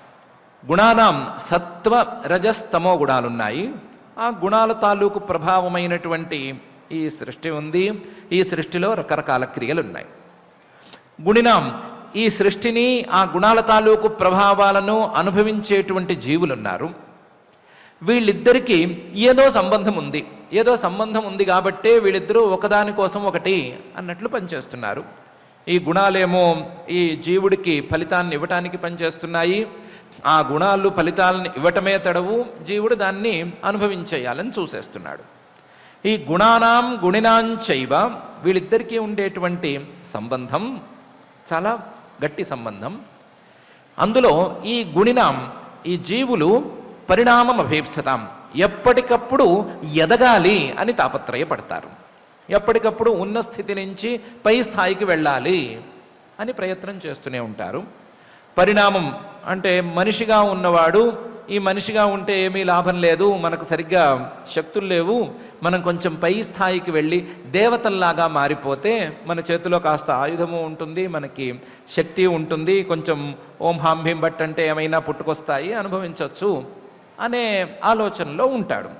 గుణానాం సత్వ రజస్తమో గుణాలున్నాయి ఆ గుణాల తాలూకు ప్రభావమైనటువంటి ఈ సృష్టి ఉంది ఈ సృష్టిలో రకరకాల క్రియలు ఉన్నాయి గుణినాం ఈ సృష్టిని ఆ గుణాల తాలూకు ప్రభావాలను అనుభవించేటువంటి జీవులున్నారు వీళ్ళిద్దరికీ ఏదో సంబంధం ఉంది ఏదో సంబంధం ఉంది కాబట్టే వీళ్ళిద్దరూ ఒకదాని కోసం ఒకటి అన్నట్లు పనిచేస్తున్నారు ఈ గుణాలేమో ఈ జీవుడికి ఫలితాన్ని ఇవ్వటానికి పనిచేస్తున్నాయి ఆ గుణాలు ఫలితాలను ఇవ్వటమే తడవు జీవుడు దాన్ని అనుభవించేయాలని చూసేస్తున్నాడు ఈ గుణానాం గుణినాంచైవ వీళ్ళిద్దరికీ ఉండేటువంటి సంబంధం చాలా గట్టి సంబంధం అందులో ఈ గుణినాం ఈ జీవులు పరిణామం అభీప్సతాం ఎప్పటికప్పుడు ఎదగాలి అని తాపత్రయపడతారు ఎప్పటికప్పుడు ఉన్న స్థితి నుంచి పై స్థాయికి వెళ్ళాలి అని ప్రయత్నం చేస్తూనే ఉంటారు పరిణామం అంటే మనిషిగా ఉన్నవాడు ఈ మనిషిగా ఉంటే ఏమీ లాభం లేదు మనకు సరిగ్గా శక్తులు లేవు మనం కొంచెం పై స్థాయికి వెళ్ళి దేవతల్లాగా మారిపోతే మన చేతిలో కాస్త ఆయుధము ఉంటుంది మనకి శక్తి ఉంటుంది కొంచెం ఓం హాం భీం భట్ అంటే ఏమైనా పుట్టుకొస్తాయి అనుభవించవచ్చు అనే ఆలోచనలో ఉంటాడు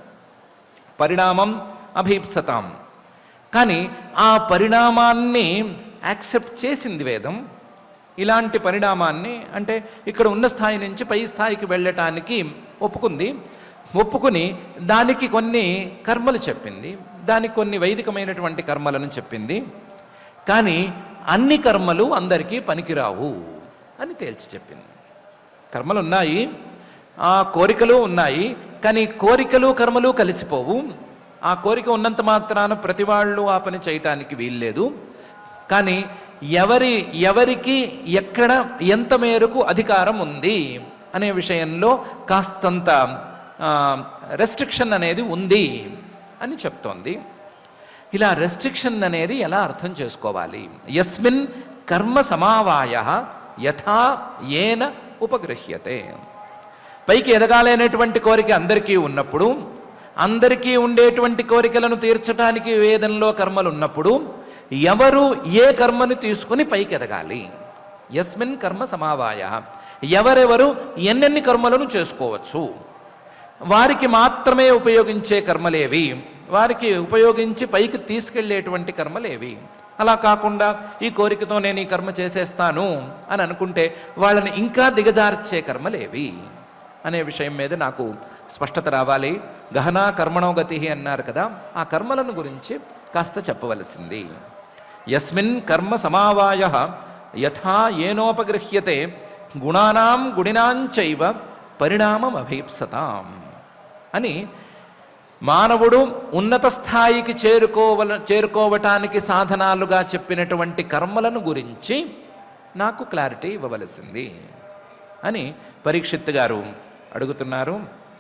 పరిణామం అభీప్సతాం కానీ ఆ పరిణామాన్ని యాక్సెప్ట్ చేసింది వేదం ఇలాంటి పరిణామాన్ని అంటే ఇక్కడ ఉన్న స్థాయి నుంచి పై స్థాయికి వెళ్ళటానికి ఒప్పుకుంది ఒప్పుకుని దానికి కొన్ని కర్మలు చెప్పింది దానికి కొన్ని వైదికమైనటువంటి కర్మలను చెప్పింది కానీ అన్ని కర్మలు అందరికీ పనికిరావు అని తేల్చి చెప్పింది కర్మలు ఉన్నాయి ఆ కోరికలు ఉన్నాయి కానీ కోరికలు కర్మలు కలిసిపోవు ఆ కోరిక ఉన్నంత మాత్రాన ప్రతి వాళ్ళు ఆ పని చేయటానికి వీల్లేదు కానీ ఎవరి ఎవరికి ఎక్కడ ఎంత మేరకు అధికారం ఉంది అనే విషయంలో కాస్తంత రెస్ట్రిక్షన్ అనేది ఉంది అని చెప్తోంది ఇలా రెస్ట్రిక్షన్ అనేది ఎలా అర్థం చేసుకోవాలి యస్మిన్ కర్మ సమావాయ యథా ఏన ఉపగృహ్యతే పైకి ఎదగాలనేటువంటి కోరిక అందరికీ ఉన్నప్పుడు అందరికీ ఉండేటువంటి కోరికలను తీర్చడానికి వేదంలో కర్మలు ఉన్నప్పుడు ఎవరు ఏ కర్మని తీసుకుని పైకి ఎదగాలి యస్మిన్ కర్మ సమావాయ ఎవరెవరు ఎన్నెన్ని కర్మలను చేసుకోవచ్చు వారికి మాత్రమే ఉపయోగించే కర్మలేవి వారికి ఉపయోగించి పైకి తీసుకెళ్లేటువంటి కర్మలేవి అలా కాకుండా ఈ కోరికతో నేను ఈ కర్మ చేసేస్తాను అని అనుకుంటే వాళ్ళని ఇంకా దిగజార్చే కర్మలేవి అనే విషయం మీద నాకు స్పష్టత రావాలి గహనా కర్మణో గతి అన్నారు కదా ఆ కర్మలను గురించి కాస్త చెప్పవలసింది యస్మిన్ కర్మ సమావాయ యథా ఏనోపగృహ్యతే గుణానాం గుణినాంచైవ పరిణామం అభీప్సతాం అని మానవుడు ఉన్నత స్థాయికి చేరుకోవల చేరుకోవటానికి సాధనాలుగా చెప్పినటువంటి కర్మలను గురించి నాకు క్లారిటీ ఇవ్వవలసింది అని పరీక్షిత్ గారు అడుగుతున్నారు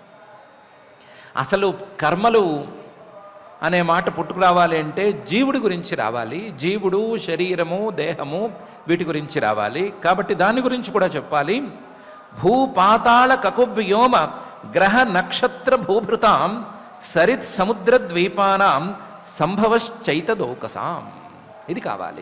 అసలు కర్మలు అనే మాట పుట్టుకురావాలి అంటే జీవుడి గురించి రావాలి జీవుడు శరీరము దేహము వీటి గురించి రావాలి కాబట్టి దాని గురించి కూడా చెప్పాలి భూపాతాళ కకువ్యోమ గ్రహ నక్షత్ర భూభృతాం సరిత్ సముద్ర ద్వీపానాం సంభవశ్చైతదోకసాం ఇది కావాలి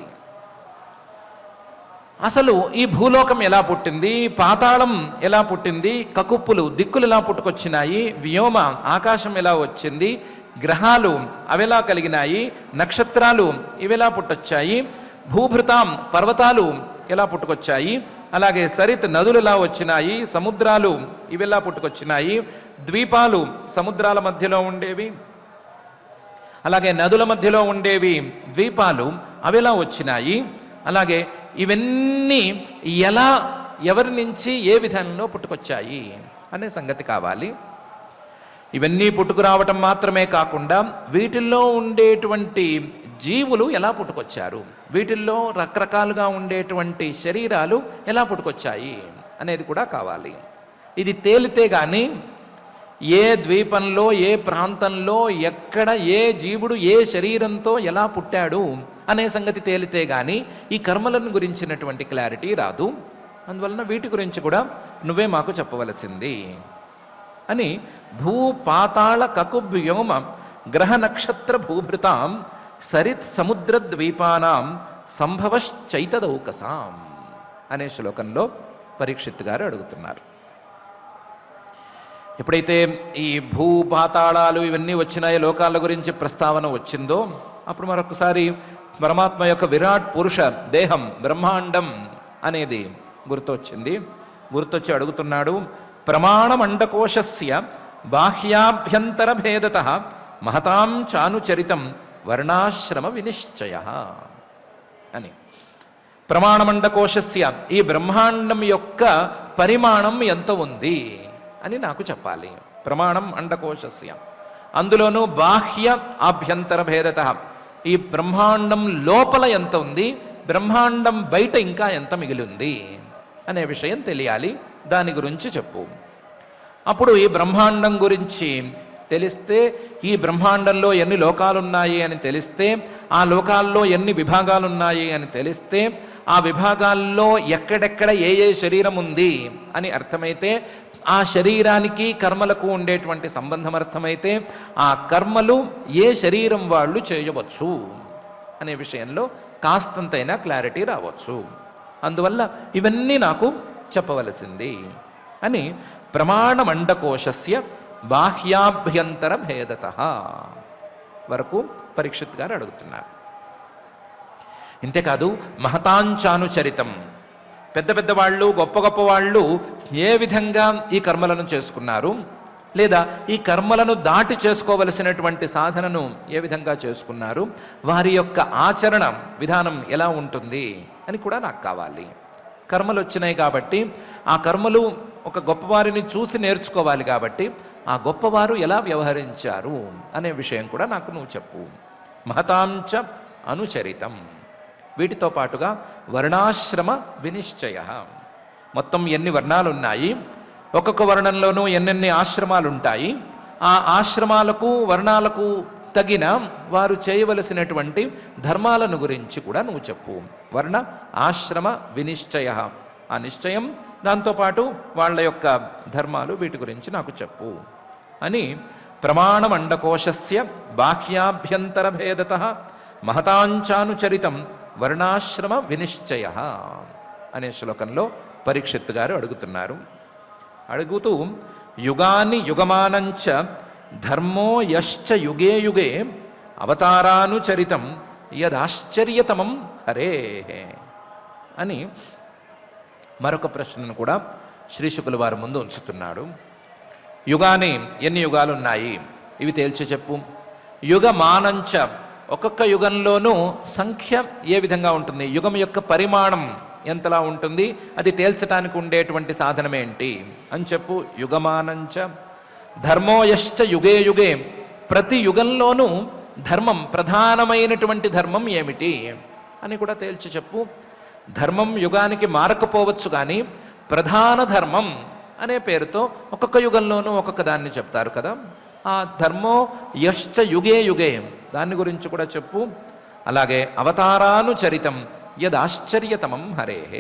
అసలు ఈ భూలోకం ఎలా పుట్టింది పాతాళం ఎలా పుట్టింది కకుప్పులు దిక్కులు ఎలా పుట్టుకొచ్చినాయి వ్యోమ ఆకాశం ఎలా వచ్చింది గ్రహాలు అవెలా కలిగినాయి నక్షత్రాలు ఇవెలా పుట్టొచ్చాయి భూభృతాం పర్వతాలు ఎలా పుట్టుకొచ్చాయి అలాగే సరిత్ నదులు ఎలా వచ్చినాయి సముద్రాలు ఇవెలా పుట్టుకొచ్చినాయి ద్వీపాలు సముద్రాల మధ్యలో ఉండేవి అలాగే నదుల మధ్యలో ఉండేవి ద్వీపాలు అవిలా వచ్చినాయి అలాగే ఇవన్నీ ఎలా ఎవరి నుంచి ఏ విధంలో పుట్టుకొచ్చాయి అనే సంగతి కావాలి ఇవన్నీ పుట్టుకురావటం మాత్రమే కాకుండా వీటిల్లో ఉండేటువంటి జీవులు ఎలా పుట్టుకొచ్చారు వీటిల్లో రకరకాలుగా ఉండేటువంటి శరీరాలు ఎలా పుట్టుకొచ్చాయి అనేది కూడా కావాలి ఇది తేలితే కానీ ఏ ద్వీపంలో ఏ ప్రాంతంలో ఎక్కడ ఏ జీవుడు ఏ శరీరంతో ఎలా పుట్టాడు అనే సంగతి తేలితే కానీ ఈ కర్మలను గురించినటువంటి క్లారిటీ రాదు అందువలన వీటి గురించి కూడా నువ్వే మాకు చెప్పవలసింది అని భూ పాతాళ కకువ్యోమ గ్రహ నక్షత్ర భూభృతాం సరిత్ సముద్ర ద్వీపానాం సంభవశ్చైతదౌకసాం అనే శ్లోకంలో పరీక్షిత్ గారు అడుగుతున్నారు ఎప్పుడైతే ఈ భూ పాతాళాలు ఇవన్నీ వచ్చినాయో లోకాల గురించి ప్రస్తావన వచ్చిందో అప్పుడు మరొకసారి పరమాత్మ యొక్క విరాట్ పురుష దేహం బ్రహ్మాండం అనేది గుర్తొచ్చింది గుర్తొచ్చి అడుగుతున్నాడు ప్రమాణమండకోశస్య బాహ్యాభ్యంతర భేదత మహతాం చానుచరితం వర్ణాశ్రమ వినిశ్చయ అని ప్రమాణమండకోశస్య ఈ బ్రహ్మాండం యొక్క పరిమాణం ఎంత ఉంది అని నాకు చెప్పాలి ప్రమాణం అండకోశస్య అందులోనూ బాహ్య ఆభ్యంతర భేదత ఈ బ్రహ్మాండం లోపల ఎంత ఉంది బ్రహ్మాండం బయట ఇంకా ఎంత మిగిలి ఉంది అనే విషయం తెలియాలి దాని గురించి చెప్పు అప్పుడు ఈ బ్రహ్మాండం గురించి తెలిస్తే ఈ బ్రహ్మాండంలో ఎన్ని లోకాలున్నాయి అని తెలిస్తే ఆ లోకాల్లో ఎన్ని విభాగాలున్నాయి అని తెలిస్తే ఆ విభాగాల్లో ఎక్కడెక్కడ ఏ ఏ శరీరం ఉంది అని అర్థమైతే ఆ శరీరానికి కర్మలకు ఉండేటువంటి సంబంధం అర్థమైతే ఆ కర్మలు ఏ శరీరం వాళ్ళు చేయవచ్చు అనే విషయంలో కాస్తంతైనా క్లారిటీ రావచ్చు అందువల్ల ఇవన్నీ నాకు చెప్పవలసింది అని ప్రమాణమండకోశస్య బాహ్యాభ్యంతర భేదత వరకు పరీక్షిత్ గారు అడుగుతున్నారు ఇంతేకాదు మహతాంచానుచరితం పెద్ద పెద్ద వాళ్ళు గొప్ప గొప్ప వాళ్ళు ఏ విధంగా ఈ కర్మలను చేసుకున్నారు లేదా ఈ కర్మలను దాటి చేసుకోవలసినటువంటి సాధనను ఏ విధంగా చేసుకున్నారు వారి యొక్క ఆచరణ విధానం ఎలా ఉంటుంది అని కూడా నాకు కావాలి కర్మలు వచ్చినాయి కాబట్టి ఆ కర్మలు ఒక గొప్పవారిని చూసి నేర్చుకోవాలి కాబట్టి ఆ గొప్పవారు ఎలా వ్యవహరించారు అనే విషయం కూడా నాకు నువ్వు చెప్పు మహతాంచ అనుచరితం వీటితో పాటుగా వర్ణాశ్రమ వినిశ్చయ మొత్తం ఎన్ని వర్ణాలు ఉన్నాయి ఒక్కొక్క వర్ణంలోనూ ఎన్నెన్ని ఆశ్రమాలు ఉంటాయి ఆ ఆశ్రమాలకు వర్ణాలకు తగిన వారు చేయవలసినటువంటి ధర్మాలను గురించి కూడా నువ్వు చెప్పు వర్ణ ఆశ్రమ వినిశ్చయ ఆ నిశ్చయం దాంతోపాటు వాళ్ళ యొక్క ధర్మాలు వీటి గురించి నాకు చెప్పు అని ప్రమాణమండకోశస్య బాహ్యాభ్యంతర భేదత మహతాంచానుచరితం వర్ణాశ్రమ వినిశ్చయ అనే శ్లోకంలో పరీక్షిత్ గారు అడుగుతున్నారు అడుగుతూ యుగాన్ని యుగమానంచ ధర్మో యశ్చ యుగే యుగే అవతారానుచరితం యదాశ్చర్యతమం హరే అని మరొక ప్రశ్నను కూడా శ్రీ శుకుల వారి ముందు ఉంచుతున్నాడు యుగాని ఎన్ని యుగాలు ఉన్నాయి ఇవి తేల్చి చెప్పు యుగమానంచ ఒక్కొక్క యుగంలోనూ సంఖ్య ఏ విధంగా ఉంటుంది యుగం యొక్క పరిమాణం ఎంతలా ఉంటుంది అది తేల్చడానికి ఉండేటువంటి సాధనం ఏంటి అని చెప్పు యుగమానంచ ధర్మోయశ్చ యుగే యుగే ప్రతి యుగంలోనూ ధర్మం ప్రధానమైనటువంటి ధర్మం ఏమిటి అని కూడా తేల్చి చెప్పు ధర్మం యుగానికి మారకపోవచ్చు కానీ ప్రధాన ధర్మం అనే పేరుతో ఒక్కొక్క యుగంలోనూ ఒక్కొక్క దాన్ని చెప్తారు కదా ఆ ధర్మో యశ్చ యుగే యుగే దాని గురించి కూడా చెప్పు అలాగే అవతారానుచరితం యదాశ్చర్యతమం హరేహే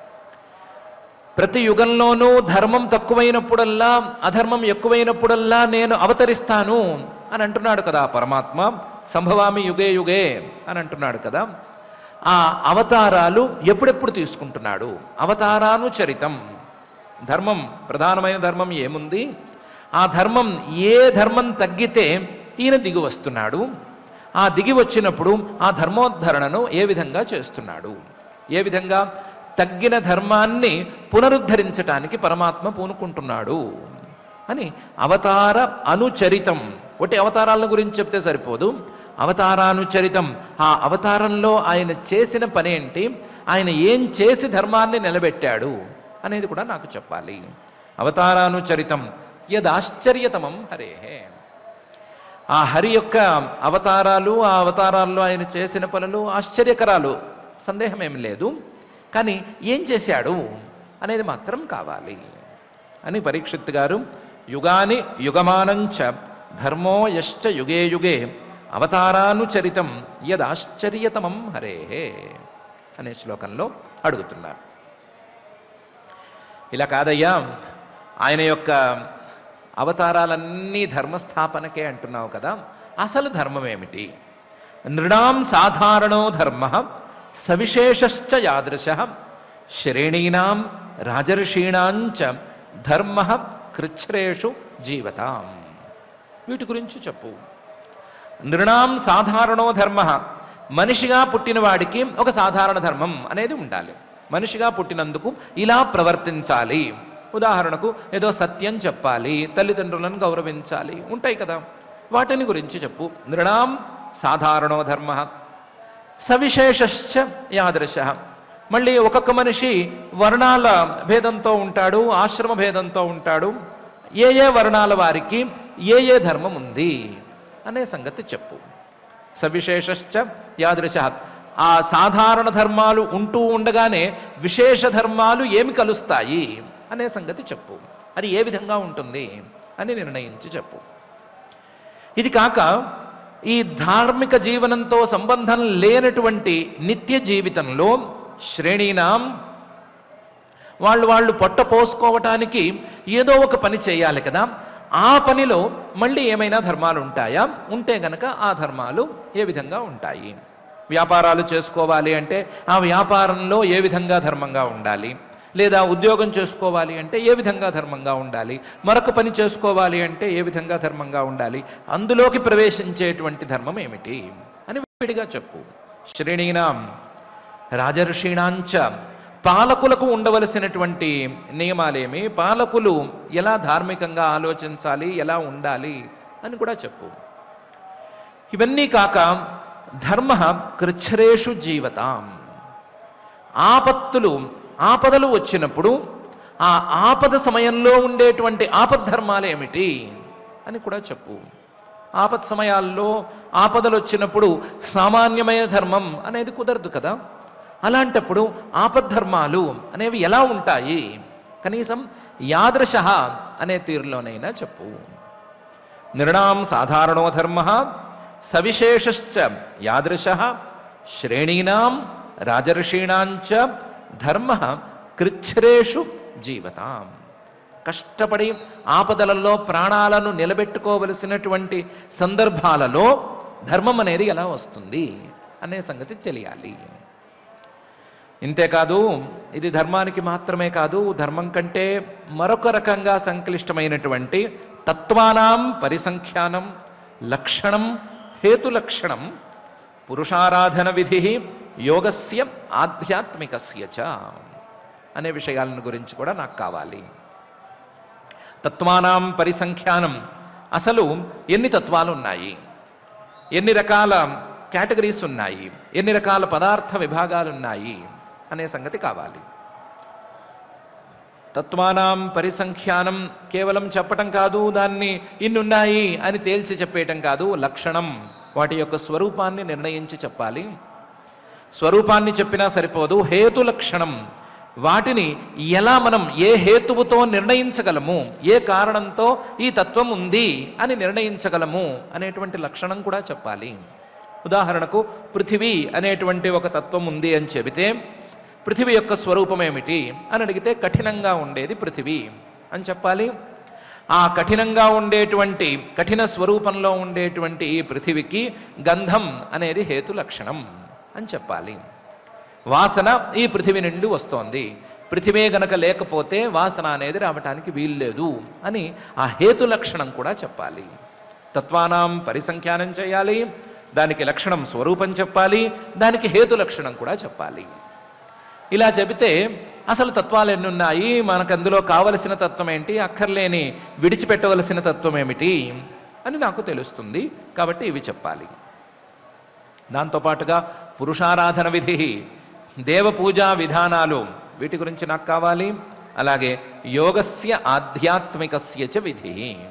ప్రతి యుగంలోనూ ధర్మం తక్కువైనప్పుడల్లా అధర్మం ఎక్కువైనప్పుడల్లా నేను అవతరిస్తాను అని అంటున్నాడు కదా పరమాత్మ సంభవామి యుగే యుగే అని అంటున్నాడు కదా ఆ అవతారాలు ఎప్పుడెప్పుడు తీసుకుంటున్నాడు అవతారానుచరితం ధర్మం ప్రధానమైన ధర్మం ఏముంది ఆ ధర్మం ఏ ధర్మం తగ్గితే ఈయన దిగి వస్తున్నాడు ఆ దిగి వచ్చినప్పుడు ఆ ధర్మోద్ధరణను ఏ విధంగా చేస్తున్నాడు ఏ విధంగా తగ్గిన ధర్మాన్ని పునరుద్ధరించటానికి పరమాత్మ పూనుకుంటున్నాడు అని అవతార అనుచరితం ఒకటి అవతారాల గురించి చెప్తే సరిపోదు అవతారానుచరితం ఆ అవతారంలో ఆయన చేసిన పని ఏంటి ఆయన ఏం చేసి ధర్మాన్ని నిలబెట్టాడు అనేది కూడా నాకు చెప్పాలి అవతారానుచరితం యదాశ్చర్యతమం హరేహే ఆ హరి యొక్క అవతారాలు ఆ అవతారాల్లో ఆయన చేసిన పనులు ఆశ్చర్యకరాలు సందేహం ఏమి లేదు కానీ ఏం చేశాడు అనేది మాత్రం కావాలి అని పరీక్షిత్ గారు యుగాని యుగమానంచ ధర్మో యశ్చ యుగే యుగే అవతారానుచరితం యదాశ్చర్యతమం హరేహే అనే శ్లోకంలో అడుగుతున్నారు ఇలా కాదయ్యా ఆయన యొక్క అవతారాలన్నీ ధర్మస్థాపనకే అంటున్నావు కదా అసలు ధర్మం ఏమిటి నృణాం సాధారణో ధర్మ సవిశేషశ్చ యాదృశ శ్రేణీనాం రాజర్షీణాంచ ధర్మ కృచ్ఛ్రేషు జీవతాం వీటి గురించి చెప్పు నృణాం సాధారణో ధర్మ మనిషిగా పుట్టిన వాడికి ఒక సాధారణ ధర్మం అనేది ఉండాలి మనిషిగా పుట్టినందుకు ఇలా ప్రవర్తించాలి ఉదాహరణకు ఏదో సత్యం చెప్పాలి తల్లిదండ్రులను గౌరవించాలి ఉంటాయి కదా వాటిని గురించి చెప్పు నృణాం సాధారణో ధర్మ సవిశేషశ్చ యాదృశ మళ్ళీ ఒక్కొక్క మనిషి వర్ణాల భేదంతో ఉంటాడు ఆశ్రమ భేదంతో ఉంటాడు ఏ ఏ వర్ణాల వారికి ఏ ఏ ధర్మం ఉంది అనే సంగతి చెప్పు సవిశేషశ్చ యాదృశ ఆ సాధారణ ధర్మాలు ఉంటూ ఉండగానే విశేష ధర్మాలు ఏమి కలుస్తాయి అనే సంగతి చెప్పు అది ఏ విధంగా ఉంటుంది అని నిర్ణయించి చెప్పు ఇది కాక ఈ ధార్మిక జీవనంతో సంబంధం లేనటువంటి నిత్య జీవితంలో శ్రేణీనాం వాళ్ళు వాళ్ళు పొట్ట పోసుకోవటానికి ఏదో ఒక పని చేయాలి కదా ఆ పనిలో మళ్ళీ ఏమైనా ధర్మాలు ఉంటాయా ఉంటే గనక ఆ ధర్మాలు ఏ విధంగా ఉంటాయి వ్యాపారాలు చేసుకోవాలి అంటే ఆ వ్యాపారంలో ఏ విధంగా ధర్మంగా ఉండాలి లేదా ఉద్యోగం చేసుకోవాలి అంటే ఏ విధంగా ధర్మంగా ఉండాలి మరొక పని చేసుకోవాలి అంటే ఏ విధంగా ధర్మంగా ఉండాలి అందులోకి ప్రవేశించేటువంటి ధర్మం ఏమిటి అని విడిగా చెప్పు శ్రేణీనాం రాజర్షీణాంచ పాలకులకు ఉండవలసినటువంటి నియమాలేమి పాలకులు ఎలా ధార్మికంగా ఆలోచించాలి ఎలా ఉండాలి అని కూడా చెప్పు ఇవన్నీ కాక ధర్మ కృచ్ఛ్రేషు జీవతాం ఆపత్తులు ఆపదలు వచ్చినప్పుడు ఆ ఆపద సమయంలో ఉండేటువంటి ఆపద్ధర్మాలు ఏమిటి అని కూడా చెప్పు ఆపత్ సమయాల్లో ఆపదలు వచ్చినప్పుడు సామాన్యమైన ధర్మం అనేది కుదరదు కదా అలాంటప్పుడు ఆపద్ధర్మాలు అనేవి ఎలా ఉంటాయి కనీసం యాదృశ అనే తీరులోనైనా చెప్పు నృణాం సాధారణో ధర్మ సవిశేషశ్చ యాదృశ శ్రేణీనాం రాజర్షీణాంచ ధర్మ కృచ్ఛ్రేషు జీవతాం కష్టపడి ఆపదలలో ప్రాణాలను నిలబెట్టుకోవలసినటువంటి సందర్భాలలో ధర్మం అనేది ఎలా వస్తుంది అనే సంగతి తెలియాలి ఇంతేకాదు ఇది ధర్మానికి మాత్రమే కాదు ధర్మం కంటే మరొక రకంగా సంక్లిష్టమైనటువంటి తత్వానాం పరిసంఖ్యానం లక్షణం హేతులక్షణం పురుషారాధన విధి యోగస్య ఆధ్యాత్మికస్య చ అనే విషయాలను గురించి కూడా నాకు కావాలి తత్వానాం పరిసంఖ్యానం అసలు ఎన్ని తత్వాలు ఉన్నాయి ఎన్ని రకాల కేటగిరీస్ ఉన్నాయి ఎన్ని రకాల పదార్థ విభాగాలు ఉన్నాయి అనే సంగతి కావాలి తత్వానాం పరిసంఖ్యానం కేవలం చెప్పటం కాదు దాన్ని ఇన్నున్నాయి అని తేల్చి చెప్పేయటం కాదు లక్షణం వాటి యొక్క స్వరూపాన్ని నిర్ణయించి చెప్పాలి స్వరూపాన్ని చెప్పినా సరిపోదు హేతు లక్షణం వాటిని ఎలా మనం ఏ హేతువుతో నిర్ణయించగలము ఏ కారణంతో ఈ తత్వం ఉంది అని నిర్ణయించగలము అనేటువంటి లక్షణం కూడా చెప్పాలి ఉదాహరణకు పృథివీ అనేటువంటి ఒక తత్వం ఉంది అని చెబితే పృథివీ యొక్క స్వరూపం ఏమిటి అని అడిగితే కఠినంగా ఉండేది పృథివీ అని చెప్పాలి ఆ కఠినంగా ఉండేటువంటి కఠిన స్వరూపంలో ఉండేటువంటి ఈ పృథివికి గంధం అనేది హేతు లక్షణం అని చెప్పాలి వాసన ఈ పృథివి నుండి వస్తోంది పృథివే గనక లేకపోతే వాసన అనేది రావటానికి వీల్లేదు అని ఆ హేతు లక్షణం కూడా చెప్పాలి తత్వానాం పరిసంఖ్యానం చేయాలి దానికి లక్షణం స్వరూపం చెప్పాలి దానికి హేతు లక్షణం కూడా చెప్పాలి ఇలా చెబితే అసలు తత్వాలు ఎన్ని ఉన్నాయి మనకు అందులో కావలసిన తత్వం ఏంటి అక్కర్లేని విడిచిపెట్టవలసిన తత్వం ఏమిటి అని నాకు తెలుస్తుంది కాబట్టి ఇవి చెప్పాలి దాంతోపాటుగా పురుషారాధన విధి దేవ పూజా విధానాలు వీటి గురించి నాకు కావాలి అలాగే యోగస్య ఆధ్యాత్మికస్య చ విధి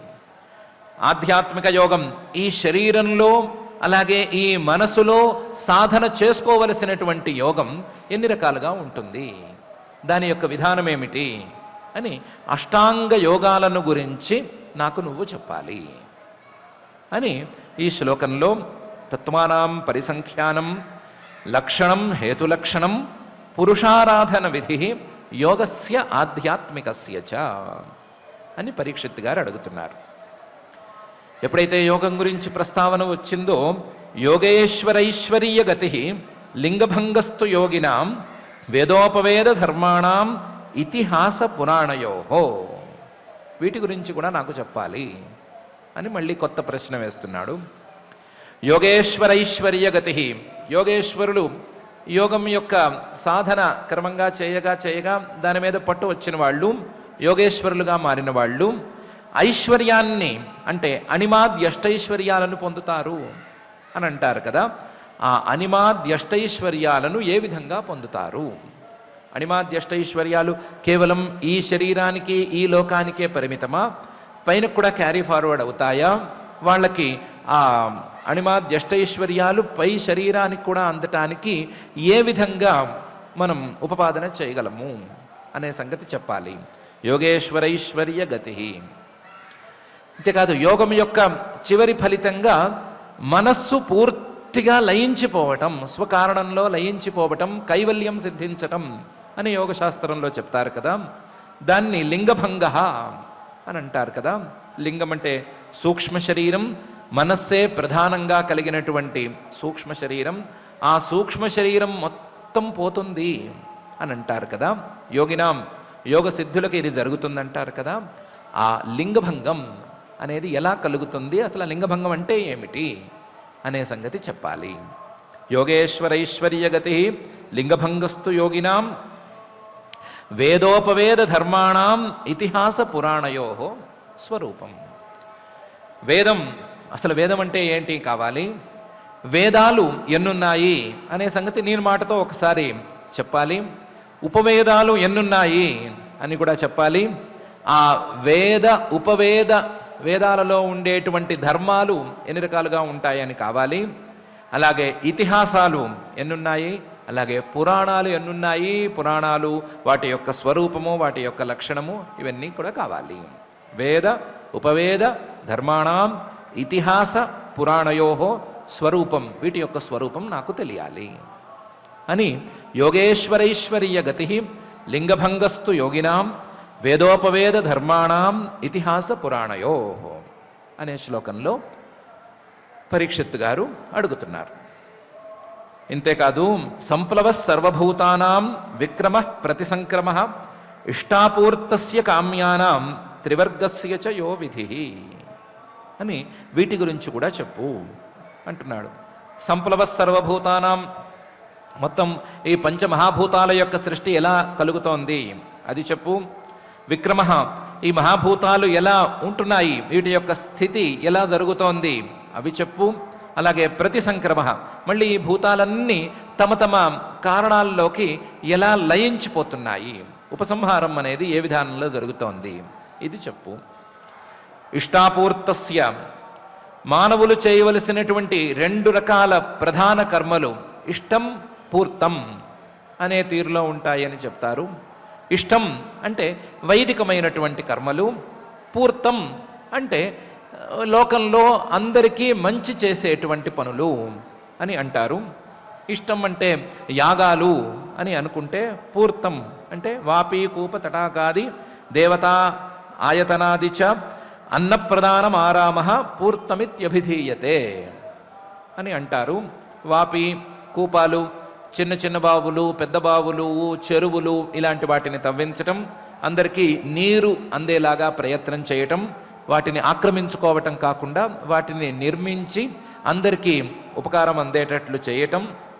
ఆధ్యాత్మిక యోగం ఈ శరీరంలో అలాగే ఈ మనసులో సాధన చేసుకోవలసినటువంటి యోగం ఎన్ని రకాలుగా ఉంటుంది దాని యొక్క విధానం ఏమిటి అని అష్టాంగ యోగాలను గురించి నాకు నువ్వు చెప్పాలి అని ఈ శ్లోకంలో తత్వానాం పరిసంఖ్యానం లక్షణం హేతులక్షణం పురుషారాధన విధి యోగస్య ఆధ్యాత్మికస్య చ అని పరీక్షిత్ గారు అడుగుతున్నారు ఎప్పుడైతే యోగం గురించి ప్రస్తావన వచ్చిందో యోగేశ్వరైశ్వర్య గతి లింగభంగస్తు యోగినాం వేదోపవేద ధర్మాణం ఇతిహాస పురాణయోహో వీటి గురించి కూడా నాకు చెప్పాలి అని మళ్ళీ కొత్త ప్రశ్న వేస్తున్నాడు యోగేశ్వరైశ్వర్య గతి యోగేశ్వరులు యోగం యొక్క సాధన క్రమంగా చేయగా చేయగా దాని మీద పట్టు వచ్చిన వాళ్ళు యోగేశ్వరులుగా మారిన వాళ్ళు ఐశ్వర్యాన్ని అంటే అణిమాద్యష్టైశ్వర్యాలను పొందుతారు అని అంటారు కదా ఆ అణిమాద్యష్టైశ్వర్యాలను ఏ విధంగా పొందుతారు అణిమాద్యష్టైశ్వర్యాలు కేవలం ఈ శరీరానికి ఈ లోకానికే పరిమితమా పైన కూడా క్యారీ ఫార్వర్డ్ అవుతాయా వాళ్ళకి ఆ అణిమాద్యష్టైశ్వర్యాలు పై శరీరానికి కూడా అందటానికి ఏ విధంగా మనం ఉపపాదన చేయగలము అనే సంగతి చెప్పాలి యోగేశ్వరైశ్వర్య గతి అంతేకాదు యోగం యొక్క చివరి ఫలితంగా మనస్సు పూర్తిగా లయించిపోవటం స్వకారణంలో లయించిపోవటం కైవల్యం సిద్ధించటం అని యోగశాస్త్రంలో చెప్తారు కదా దాన్ని లింగభంగ అని అంటారు కదా లింగం అంటే సూక్ష్మ శరీరం మనస్సే ప్రధానంగా కలిగినటువంటి సూక్ష్మ శరీరం ఆ సూక్ష్మ శరీరం మొత్తం పోతుంది అని అంటారు కదా యోగినాం యోగ సిద్ధులకు ఇది జరుగుతుందంటారు కదా ఆ లింగభంగం అనేది ఎలా కలుగుతుంది అసలు ఆ లింగభంగం అంటే ఏమిటి అనే సంగతి చెప్పాలి యోగేశ్వరైశ్వర్య గతి లింగభంగస్తు యోగినాం వేదోపవేద ధర్మాణం ఇతిహాస పురాణయో స్వరూపం వేదం అసలు వేదం అంటే ఏంటి కావాలి వేదాలు ఎన్నున్నాయి అనే సంగతి నేను మాటతో ఒకసారి చెప్పాలి ఉపవేదాలు ఎన్నున్నాయి అని కూడా చెప్పాలి ఆ వేద ఉపవేద వేదాలలో ఉండేటువంటి ధర్మాలు ఎన్ని రకాలుగా ఉంటాయని కావాలి అలాగే ఇతిహాసాలు ఎన్నున్నాయి అలాగే పురాణాలు ఎన్నున్నాయి పురాణాలు వాటి యొక్క స్వరూపము వాటి యొక్క లక్షణము ఇవన్నీ కూడా కావాలి వేద ఉపవేద ధర్మాణం ఇతిహాస పురాణయో స్వరూపం వీటి యొక్క స్వరూపం నాకు తెలియాలి అని యోగేశ్వరైశ్వర్య గతి లింగభంగస్తు యోగినాం వేదోపవేద ధర్మాణం ఇతిహాస పురాణయో అనే శ్లోకంలో పరీక్షిత్ గారు అడుగుతున్నారు ఇంతేకాదు సంప్లవ సర్వభూతానాం విక్రమ ప్రతిసంక్రమ ఇష్టాపూర్తస్య కామ్యానాం త్రివర్గస్య చ యో విధి అని వీటి గురించి కూడా చెప్పు అంటున్నాడు సంప్లవ సర్వభూతానాం మొత్తం ఈ పంచమహాభూతాల యొక్క సృష్టి ఎలా కలుగుతోంది అది చెప్పు విక్రమ ఈ మహాభూతాలు ఎలా ఉంటున్నాయి వీటి యొక్క స్థితి ఎలా జరుగుతోంది అవి చెప్పు అలాగే ప్రతి సంక్రమ మళ్ళీ ఈ భూతాలన్నీ తమ తమ కారణాల్లోకి ఎలా లయించిపోతున్నాయి ఉపసంహారం అనేది ఏ విధానంలో జరుగుతోంది ఇది చెప్పు ఇష్టాపూర్తస్య మానవులు చేయవలసినటువంటి రెండు రకాల ప్రధాన కర్మలు ఇష్టం పూర్తం అనే తీరులో ఉంటాయని చెప్తారు ఇష్టం అంటే వైదికమైనటువంటి కర్మలు పూర్తం అంటే ఆ, లోకంలో అందరికీ మంచి చేసేటువంటి పనులు అని అంటారు ఇష్టం అంటే యాగాలు అని అనుకుంటే పూర్తం అంటే వాపి కూప తటాకాది దేవతా ఆయతనాది చ అన్నప్రదానం ఆరామ పూర్తమిత్యభిధీయతే అని అంటారు వాపి కూపాలు చిన్న చిన్న బావులు పెద్ద బావులు చెరువులు ఇలాంటి వాటిని తవ్వించటం అందరికీ నీరు అందేలాగా ప్రయత్నం చేయటం వాటిని ఆక్రమించుకోవటం కాకుండా వాటిని నిర్మించి అందరికీ ఉపకారం అందేటట్లు చేయటం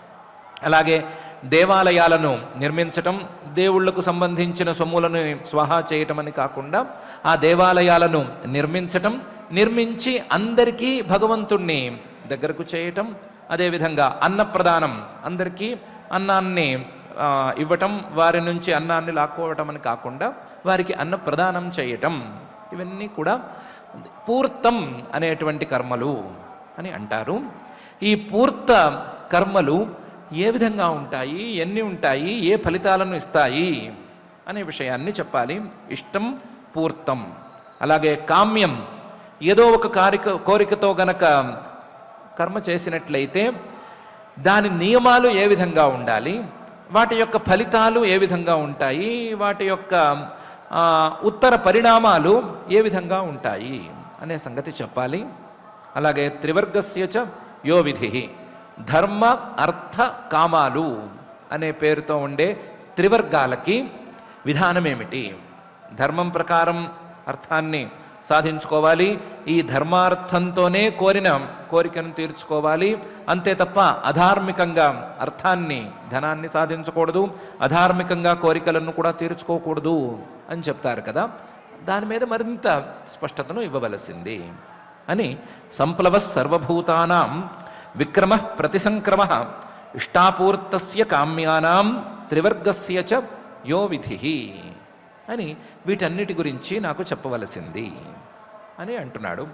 అలాగే దేవాలయాలను నిర్మించటం దేవుళ్లకు సంబంధించిన సొమ్ములను స్వాహా చేయటం అని కాకుండా ఆ దేవాలయాలను నిర్మించటం నిర్మించి అందరికీ భగవంతుణ్ణి దగ్గరకు చేయటం అదేవిధంగా అన్నప్రదానం అందరికీ అన్నాన్ని ఆ, ఇవ్వటం వారి నుంచి అన్నాన్ని లాక్కోవటం అని కాకుండా వారికి అన్న ప్రదానం చేయటం ఇవన్నీ కూడా పూర్తం అనేటువంటి కర్మలు అని అంటారు ఈ పూర్త కర్మలు ఏ విధంగా ఉంటాయి ఎన్ని ఉంటాయి ఏ ఫలితాలను ఇస్తాయి అనే విషయాన్ని చెప్పాలి ఇష్టం పూర్తం అలాగే కామ్యం ఏదో ఒక కారిక కోరికతో గనక కర్మ చేసినట్లయితే దాని నియమాలు ఏ విధంగా ఉండాలి వాటి యొక్క ఫలితాలు ఏ విధంగా ఉంటాయి వాటి యొక్క ఆ, ఉత్తర పరిణామాలు ఏ విధంగా ఉంటాయి అనే సంగతి చెప్పాలి అలాగే త్రివర్గస్య చ యో విధి ధర్మ అర్థ కామాలు అనే పేరుతో ఉండే త్రివర్గాలకి విధానం ఏమిటి ధర్మం ప్రకారం అర్థాన్ని సాధించుకోవాలి ఈ ధర్మార్థంతోనే కోరిన కోరికను తీర్చుకోవాలి అంతే తప్ప అధార్మికంగా అర్థాన్ని ధనాన్ని సాధించకూడదు అధార్మికంగా కోరికలను కూడా తీర్చుకోకూడదు అని చెప్తారు కదా దాని మీద మరింత స్పష్టతను ఇవ్వవలసింది అని సంప్లవ సర్వభూతానాం విక్రమ ప్రతిసంక్రమ ఇష్టాపూర్తస్య కామ్యానాం త్రివర్గస్య చ యో విధి అని వీటన్నిటి గురించి నాకు చెప్పవలసింది అని అంటున్నాడు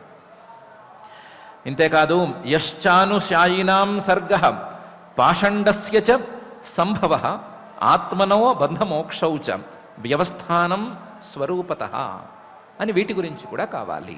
ఇంతేకాదు యశ్చానుశాయినాం సర్గ పాషండస్య చ సంభవ ఆత్మనో బంధమోక్షౌ చ వ్యవస్థానం స్వరూపత అని వీటి గురించి కూడా కావాలి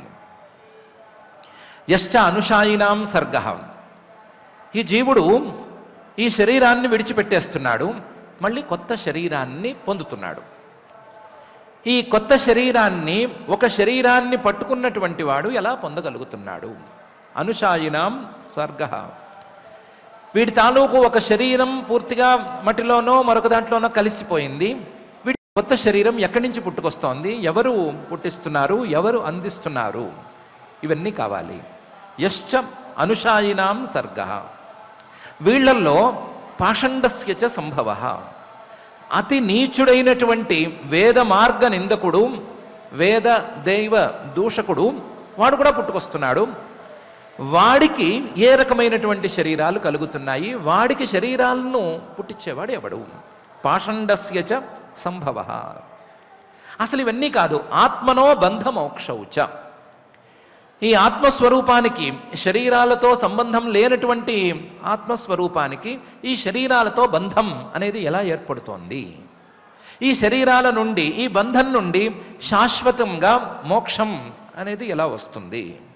యశ్చ అనుషాయినాం సర్గ ఈ జీవుడు ఈ శరీరాన్ని విడిచిపెట్టేస్తున్నాడు మళ్ళీ కొత్త శరీరాన్ని పొందుతున్నాడు ఈ కొత్త శరీరాన్ని ఒక శరీరాన్ని పట్టుకున్నటువంటి వాడు ఎలా పొందగలుగుతున్నాడు అనుషాయినాం స్వర్గ వీడి తాలూకు ఒక శరీరం పూర్తిగా మట్టిలోనో మరొక దాంట్లోనో కలిసిపోయింది వీడి కొత్త శరీరం ఎక్కడి నుంచి పుట్టుకొస్తోంది ఎవరు పుట్టిస్తున్నారు ఎవరు అందిస్తున్నారు ఇవన్నీ కావాలి యశ్చ అనుషాయినాం సర్గ వీళ్ళల్లో పాషండస్య చ సంభవ అతి నీచుడైనటువంటి వేద మార్గ నిందకుడు వేద దైవ దూషకుడు వాడు కూడా పుట్టుకొస్తున్నాడు వాడికి ఏ రకమైనటువంటి శరీరాలు కలుగుతున్నాయి వాడికి శరీరాలను పుట్టించేవాడు ఎవడు పాషండస్య చ సంభవ అసలు ఇవన్నీ కాదు ఆత్మనో బంధమోక్షౌచ ఈ ఆత్మస్వరూపానికి శరీరాలతో సంబంధం లేనటువంటి ఆత్మస్వరూపానికి ఈ శరీరాలతో బంధం అనేది ఎలా ఏర్పడుతోంది ఈ శరీరాల నుండి ఈ బంధం నుండి శాశ్వతంగా మోక్షం అనేది ఎలా వస్తుంది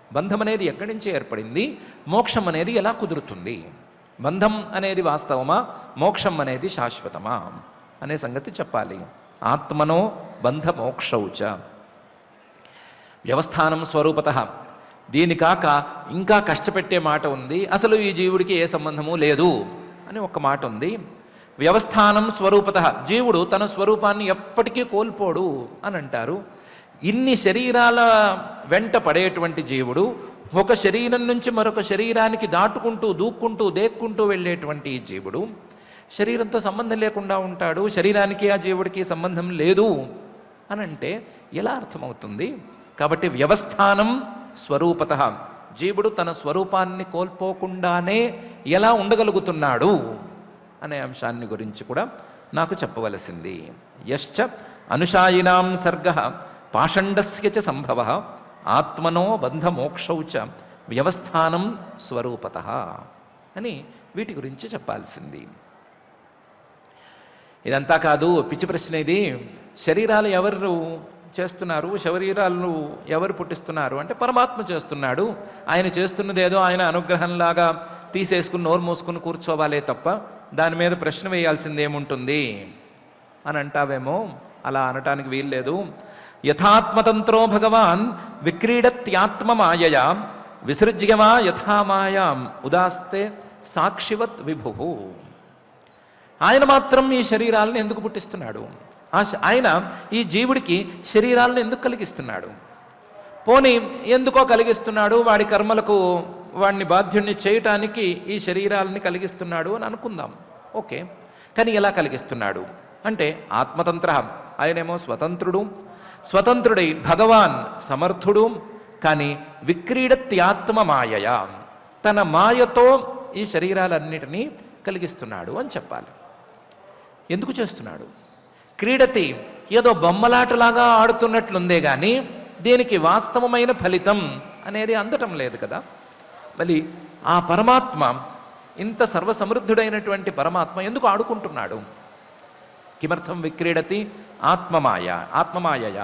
బంధం అనేది ఎక్కడి నుంచి ఏర్పడింది మోక్షం అనేది ఎలా కుదురుతుంది బంధం అనేది వాస్తవమా మోక్షం అనేది శాశ్వతమా అనే సంగతి చెప్పాలి ఆత్మనో బంధ మోక్షౌచ వ్యవస్థానం స్వరూపత దీని కాక ఇంకా కష్టపెట్టే మాట ఉంది అసలు ఈ జీవుడికి ఏ సంబంధము లేదు అని ఒక మాట ఉంది వ్యవస్థానం స్వరూపత జీవుడు తన స్వరూపాన్ని ఎప్పటికీ కోల్పోడు అని అంటారు ఇన్ని శరీరాల వెంట పడేటువంటి జీవుడు ఒక శరీరం నుంచి మరొక శరీరానికి దాటుకుంటూ దూక్కుంటూ దేక్కుంటూ వెళ్ళేటువంటి ఈ జీవుడు శరీరంతో సంబంధం లేకుండా ఉంటాడు శరీరానికి ఆ జీవుడికి సంబంధం లేదు అని అంటే ఎలా అర్థమవుతుంది కాబట్టి వ్యవస్థానం స్వరూపత జీవుడు తన స్వరూపాన్ని కోల్పోకుండానే ఎలా ఉండగలుగుతున్నాడు అనే అంశాన్ని గురించి కూడా నాకు చెప్పవలసింది యశ్చ అనుషాయినాం సర్గ పాషండస్య చ సంభవ ఆత్మనో బంధమోక్షౌ చ వ్యవస్థానం స్వరూపత అని వీటి గురించి చెప్పాల్సింది ఇదంతా కాదు పిచ్చి ప్రశ్న ఇది శరీరాలు ఎవరు చేస్తున్నారు శరీరాలను ఎవరు పుట్టిస్తున్నారు అంటే పరమాత్మ చేస్తున్నాడు ఆయన చేస్తున్నది ఏదో ఆయన అనుగ్రహంలాగా తీసేసుకుని నోరు మూసుకుని కూర్చోవాలే తప్ప దాని మీద ప్రశ్న వేయాల్సింది ఏముంటుంది అని అంటావేమో అలా అనటానికి వీల్లేదు యథాత్మతంత్రో భగవాన్ విక్రీడత్యాత్మమాయయా విసృజ్యమా యథామాయాం ఉదాస్తే సాక్షివత్ విభు ఆయన మాత్రం ఈ శరీరాలను ఎందుకు పుట్టిస్తున్నాడు ఆ శ- ఆయన ఈ జీవుడికి శరీరాలను ఎందుకు కలిగిస్తున్నాడు పోనీ ఎందుకో కలిగిస్తున్నాడు వాడి కర్మలకు వాడిని బాధ్యుణ్ణి చేయటానికి ఈ శరీరాలని కలిగిస్తున్నాడు అని అనుకుందాం ఓకే కానీ ఎలా కలిగిస్తున్నాడు అంటే ఆత్మతంత్ర ఆయనేమో స్వతంత్రుడు స్వతంత్రుడై భగవాన్ సమర్థుడు కానీ విక్రీడత్యాత్మ మాయయ తన మాయతో ఈ శరీరాలన్నిటినీ కలిగిస్తున్నాడు అని చెప్పాలి ఎందుకు చేస్తున్నాడు క్రీడతి ఏదో బొమ్మలాటలాగా ఆడుతున్నట్లుందే కానీ దీనికి వాస్తవమైన ఫలితం అనేది అందటం లేదు కదా మళ్ళీ ఆ పరమాత్మ ఇంత సర్వసమృద్ధుడైనటువంటి పరమాత్మ ఎందుకు ఆడుకుంటున్నాడు కిమర్థం విక్రీడతి ఆత్మమాయ ఆత్మమాయయ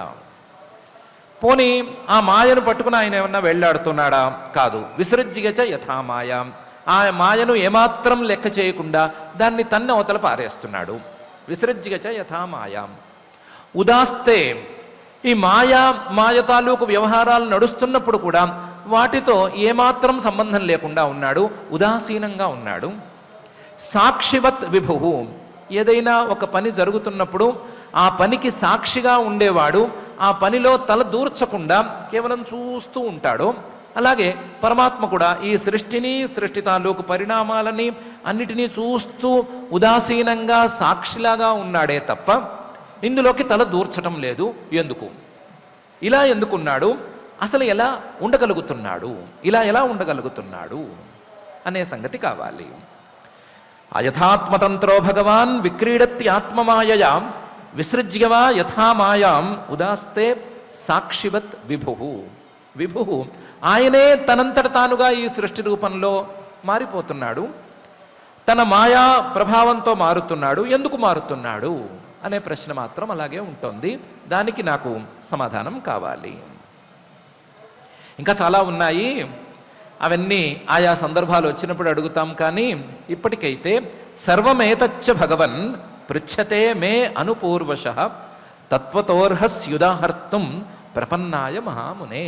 పోనీ ఆ మాయను పట్టుకుని ఆయన ఏమన్నా వెళ్ళాడుతున్నాడా కాదు విసృజ్యచ యథామాయ ఆ మాయను ఏమాత్రం లెక్క చేయకుండా దాన్ని తన్న అవతల పారేస్తున్నాడు విసృజ్యచ యథామాయ ఉదాస్తే ఈ మాయా మాయ తాలూకు వ్యవహారాలు నడుస్తున్నప్పుడు కూడా వాటితో ఏమాత్రం సంబంధం లేకుండా ఉన్నాడు ఉదాసీనంగా ఉన్నాడు సాక్షివత్ విభు ఏదైనా ఒక పని జరుగుతున్నప్పుడు ఆ పనికి సాక్షిగా ఉండేవాడు ఆ పనిలో తల దూర్చకుండా కేవలం చూస్తూ ఉంటాడు అలాగే పరమాత్మ కూడా ఈ సృష్టిని సృష్టి తాలూకు పరిణామాలని అన్నిటినీ చూస్తూ ఉదాసీనంగా సాక్షిలాగా ఉన్నాడే తప్ప ఇందులోకి తల దూర్చటం లేదు ఎందుకు ఇలా ఎందుకున్నాడు అసలు ఎలా ఉండగలుగుతున్నాడు ఇలా ఎలా ఉండగలుగుతున్నాడు అనే సంగతి కావాలి అయథాత్మతంత్రో భగవాన్ విక్రీడత్తి ఆత్మమాయయా విసృజ్యవా యథా మాయాం ఉదాస్తే సాక్షివత్ విభు విభు ఆయనే తనంతట తానుగా ఈ సృష్టి రూపంలో మారిపోతున్నాడు తన మాయా ప్రభావంతో మారుతున్నాడు ఎందుకు మారుతున్నాడు అనే ప్రశ్న మాత్రం అలాగే ఉంటుంది దానికి నాకు సమాధానం కావాలి ఇంకా చాలా ఉన్నాయి అవన్నీ ఆయా సందర్భాలు వచ్చినప్పుడు అడుగుతాం కానీ ఇప్పటికైతే సర్వమేతచ్చ భగవన్ పృచ్ఛతే మే అనుపూర్వశ తత్వతోర్హస్యుదాహర్తం ప్రపన్నాయ మహామునే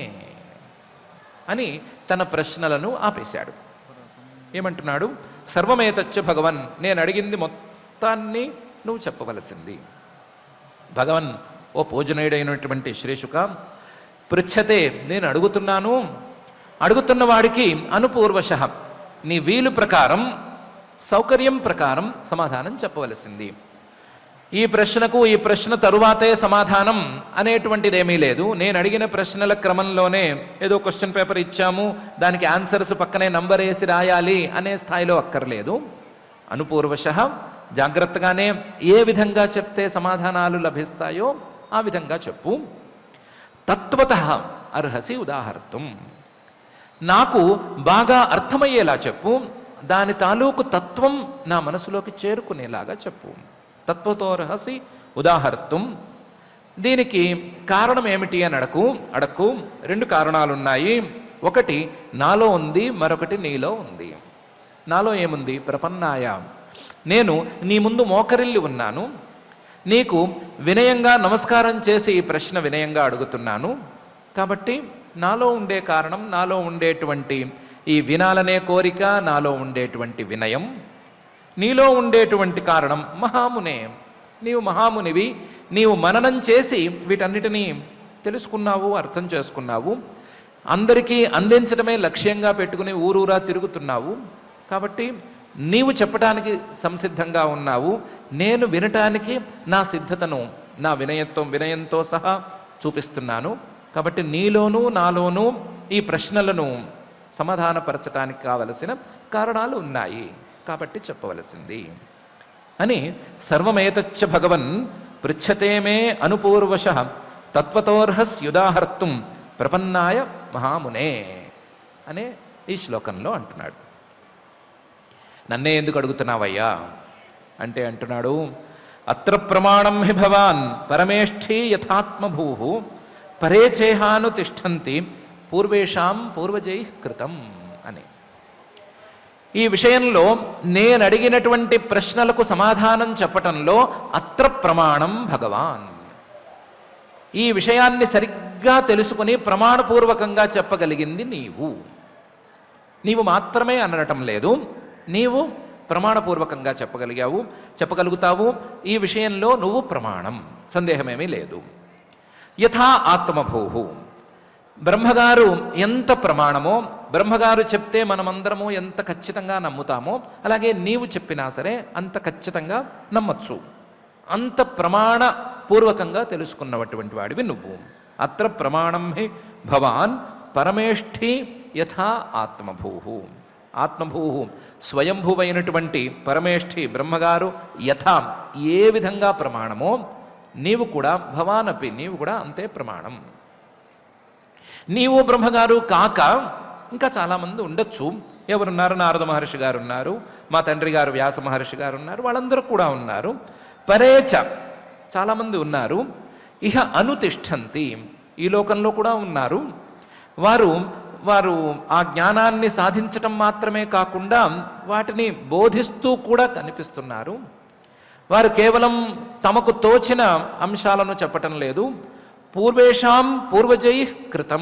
అని తన ప్రశ్నలను ఆపేశాడు ఏమంటున్నాడు సర్వమేతచ్చ భగవన్ నేను అడిగింది మొత్తాన్ని నువ్వు చెప్పవలసింది భగవన్ ఓ పూజనీయుడైనటువంటి శ్రీశుక పృచ్ఛతే నేను అడుగుతున్నాను అడుగుతున్న వాడికి అనుపూర్వశ నీ వీలు ప్రకారం సౌకర్యం ప్రకారం సమాధానం చెప్పవలసింది ఈ ప్రశ్నకు ఈ ప్రశ్న తరువాతే సమాధానం అనేటువంటిది ఏమీ లేదు నేను అడిగిన ప్రశ్నల క్రమంలోనే ఏదో క్వశ్చన్ పేపర్ ఇచ్చాము దానికి ఆన్సర్స్ పక్కనే నంబర్ వేసి రాయాలి అనే స్థాయిలో అక్కర్లేదు అనుపూర్వశ జాగ్రత్తగానే ఏ విధంగా చెప్తే సమాధానాలు లభిస్తాయో ఆ విధంగా చెప్పు తత్వత అర్హసి ఉదాహర్తం నాకు బాగా అర్థమయ్యేలా చెప్పు దాని తాలూకు తత్వం నా మనసులోకి చేరుకునేలాగా చెప్పు తత్వతో రహసి ఉదాహర్తం దీనికి కారణం ఏమిటి అని అడకు అడక్కు రెండు కారణాలున్నాయి ఒకటి నాలో ఉంది మరొకటి నీలో ఉంది నాలో ఏముంది ప్రపన్నాయ నేను నీ ముందు మోకరిల్లి ఉన్నాను నీకు వినయంగా నమస్కారం చేసి ఈ ప్రశ్న వినయంగా అడుగుతున్నాను కాబట్టి నాలో ఉండే కారణం నాలో ఉండేటువంటి ఈ వినాలనే కోరిక నాలో ఉండేటువంటి వినయం నీలో ఉండేటువంటి కారణం మహామునే నీవు మహామునివి నీవు మననం చేసి వీటన్నిటినీ తెలుసుకున్నావు అర్థం చేసుకున్నావు అందరికీ అందించడమే లక్ష్యంగా పెట్టుకుని ఊరూరా తిరుగుతున్నావు కాబట్టి నీవు చెప్పడానికి సంసిద్ధంగా ఉన్నావు నేను వినటానికి నా సిద్ధతను నా వినయంతో వినయంతో సహా చూపిస్తున్నాను కాబట్టి నీలోనూ నాలోనూ ఈ ప్రశ్నలను సమాధానపరచడానికి కావలసిన కారణాలు ఉన్నాయి కాబట్టి చెప్పవలసింది అని సర్వమేతచ్చ భగవన్ పృచ్ఛతే మే అనుపూర్వశ తత్వతోర్హస్యుదాహర్తుం ప్రపన్నాయ మహామునే అనే ఈ శ్లోకంలో అంటున్నాడు నన్నే ఎందుకు అడుగుతున్నావయ్యా అంటే అంటున్నాడు అత్ర ప్రమాణం హి భవాన్ పరమేష్ఠీ యథాత్మభూ పరేచేహాను తిష్టంతి పూర్వేషాం పూర్వజై కృతం అని ఈ విషయంలో నేను అడిగినటువంటి ప్రశ్నలకు సమాధానం చెప్పటంలో అత్ర ప్రమాణం భగవాన్ ఈ విషయాన్ని సరిగ్గా తెలుసుకుని ప్రమాణపూర్వకంగా చెప్పగలిగింది నీవు నీవు మాత్రమే అనటం లేదు నీవు ప్రమాణపూర్వకంగా చెప్పగలిగావు చెప్పగలుగుతావు ఈ విషయంలో నువ్వు ప్రమాణం సందేహమేమీ లేదు యథా ఆత్మభూ బ్రహ్మగారు ఎంత ప్రమాణమో బ్రహ్మగారు చెప్తే మనమందరము ఎంత ఖచ్చితంగా నమ్ముతామో అలాగే నీవు చెప్పినా సరే అంత ఖచ్చితంగా నమ్మచ్చు అంత ప్రమాణ పూర్వకంగా తెలుసుకున్నటువంటి వాడివి నువ్వు అత్ర ప్రమాణం హి భవాన్ పరమేష్ఠి యథా ఆత్మభూ ఆత్మభూ స్వయంభువైనటువంటి పరమేష్ఠి బ్రహ్మగారు యథా ఏ విధంగా ప్రమాణమో నీవు కూడా భవానపి నీవు కూడా అంతే ప్రమాణం నీవు బ్రహ్మగారు కాక ఇంకా చాలామంది ఉండొచ్చు ఎవరున్నారు నారద మహర్షి గారు ఉన్నారు మా తండ్రి గారు వ్యాస మహర్షి గారు ఉన్నారు వాళ్ళందరూ కూడా ఉన్నారు పరేచ చాలామంది ఉన్నారు ఇహ అనుతిష్టంతి ఈ లోకంలో కూడా ఉన్నారు వారు వారు ఆ జ్ఞానాన్ని సాధించటం మాత్రమే కాకుండా వాటిని బోధిస్తూ కూడా కనిపిస్తున్నారు వారు కేవలం తమకు తోచిన అంశాలను చెప్పటం లేదు పూర్వేషాం పూర్వజై కృతం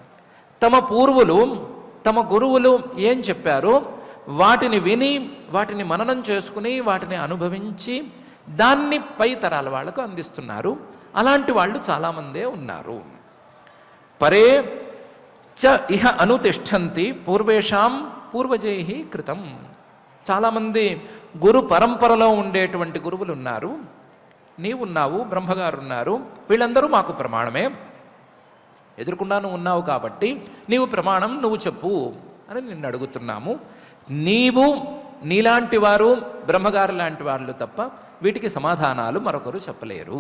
తమ పూర్వులు తమ గురువులు ఏం చెప్పారో వాటిని విని వాటిని మననం చేసుకుని వాటిని అనుభవించి దాన్ని పై తరాల వాళ్ళకు అందిస్తున్నారు అలాంటి వాళ్ళు చాలామందే ఉన్నారు పరే చ ఇహ అనుతిష్టంతి పూర్వేషాం పూర్వజై కృతం చాలామంది గురు పరంపరలో ఉండేటువంటి గురువులు ఉన్నారు నీవున్నావు బ్రహ్మగారు ఉన్నారు వీళ్ళందరూ మాకు ప్రమాణమే ఎదురుకుండా నువ్వు ఉన్నావు కాబట్టి నీవు ప్రమాణం నువ్వు చెప్పు అని నిన్ను అడుగుతున్నాము నీవు నీలాంటి వారు బ్రహ్మగారు లాంటి వాళ్ళు తప్ప వీటికి సమాధానాలు మరొకరు చెప్పలేరు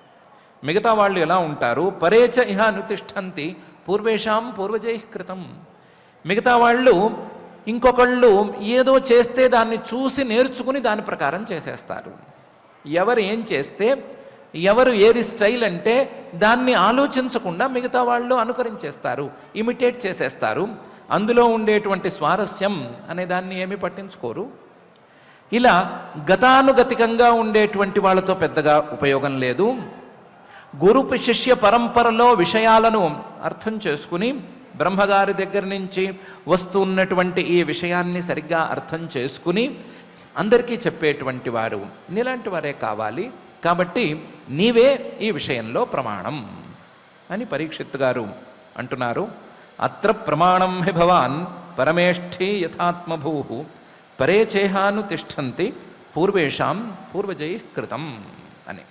మిగతా వాళ్ళు ఎలా ఉంటారు పరేచ ఇహ అనుతిష్టంతి పూర్వేషాం పూర్వజై కృతం మిగతా వాళ్ళు ఇంకొకళ్ళు ఏదో చేస్తే దాన్ని చూసి నేర్చుకుని దాని ప్రకారం చేసేస్తారు ఎవరు ఏం చేస్తే ఎవరు ఏది స్టైల్ అంటే దాన్ని ఆలోచించకుండా మిగతా వాళ్ళు అనుకరించేస్తారు ఇమిటేట్ చేసేస్తారు అందులో ఉండేటువంటి స్వారస్యం అనే దాన్ని ఏమీ పట్టించుకోరు ఇలా గతానుగతికంగా ఉండేటువంటి వాళ్ళతో పెద్దగా ఉపయోగం లేదు గురు శిష్య పరంపరలో విషయాలను అర్థం చేసుకుని బ్రహ్మగారి దగ్గర నుంచి వస్తున్నటువంటి ఈ విషయాన్ని సరిగ్గా అర్థం చేసుకుని అందరికీ చెప్పేటువంటి వారు నీలాంటి వారే కావాలి కాబట్టి నీవే ఈ విషయంలో ప్రమాణం అని పరీక్షిత్ గారు అంటున్నారు అత్ర ప్రమాణం హి భవాన్ పరమేష్ఠి యథాత్మభూ పరే చేహాను తిష్టంతి పూర్వేషాం పూర్వజై కృతం అని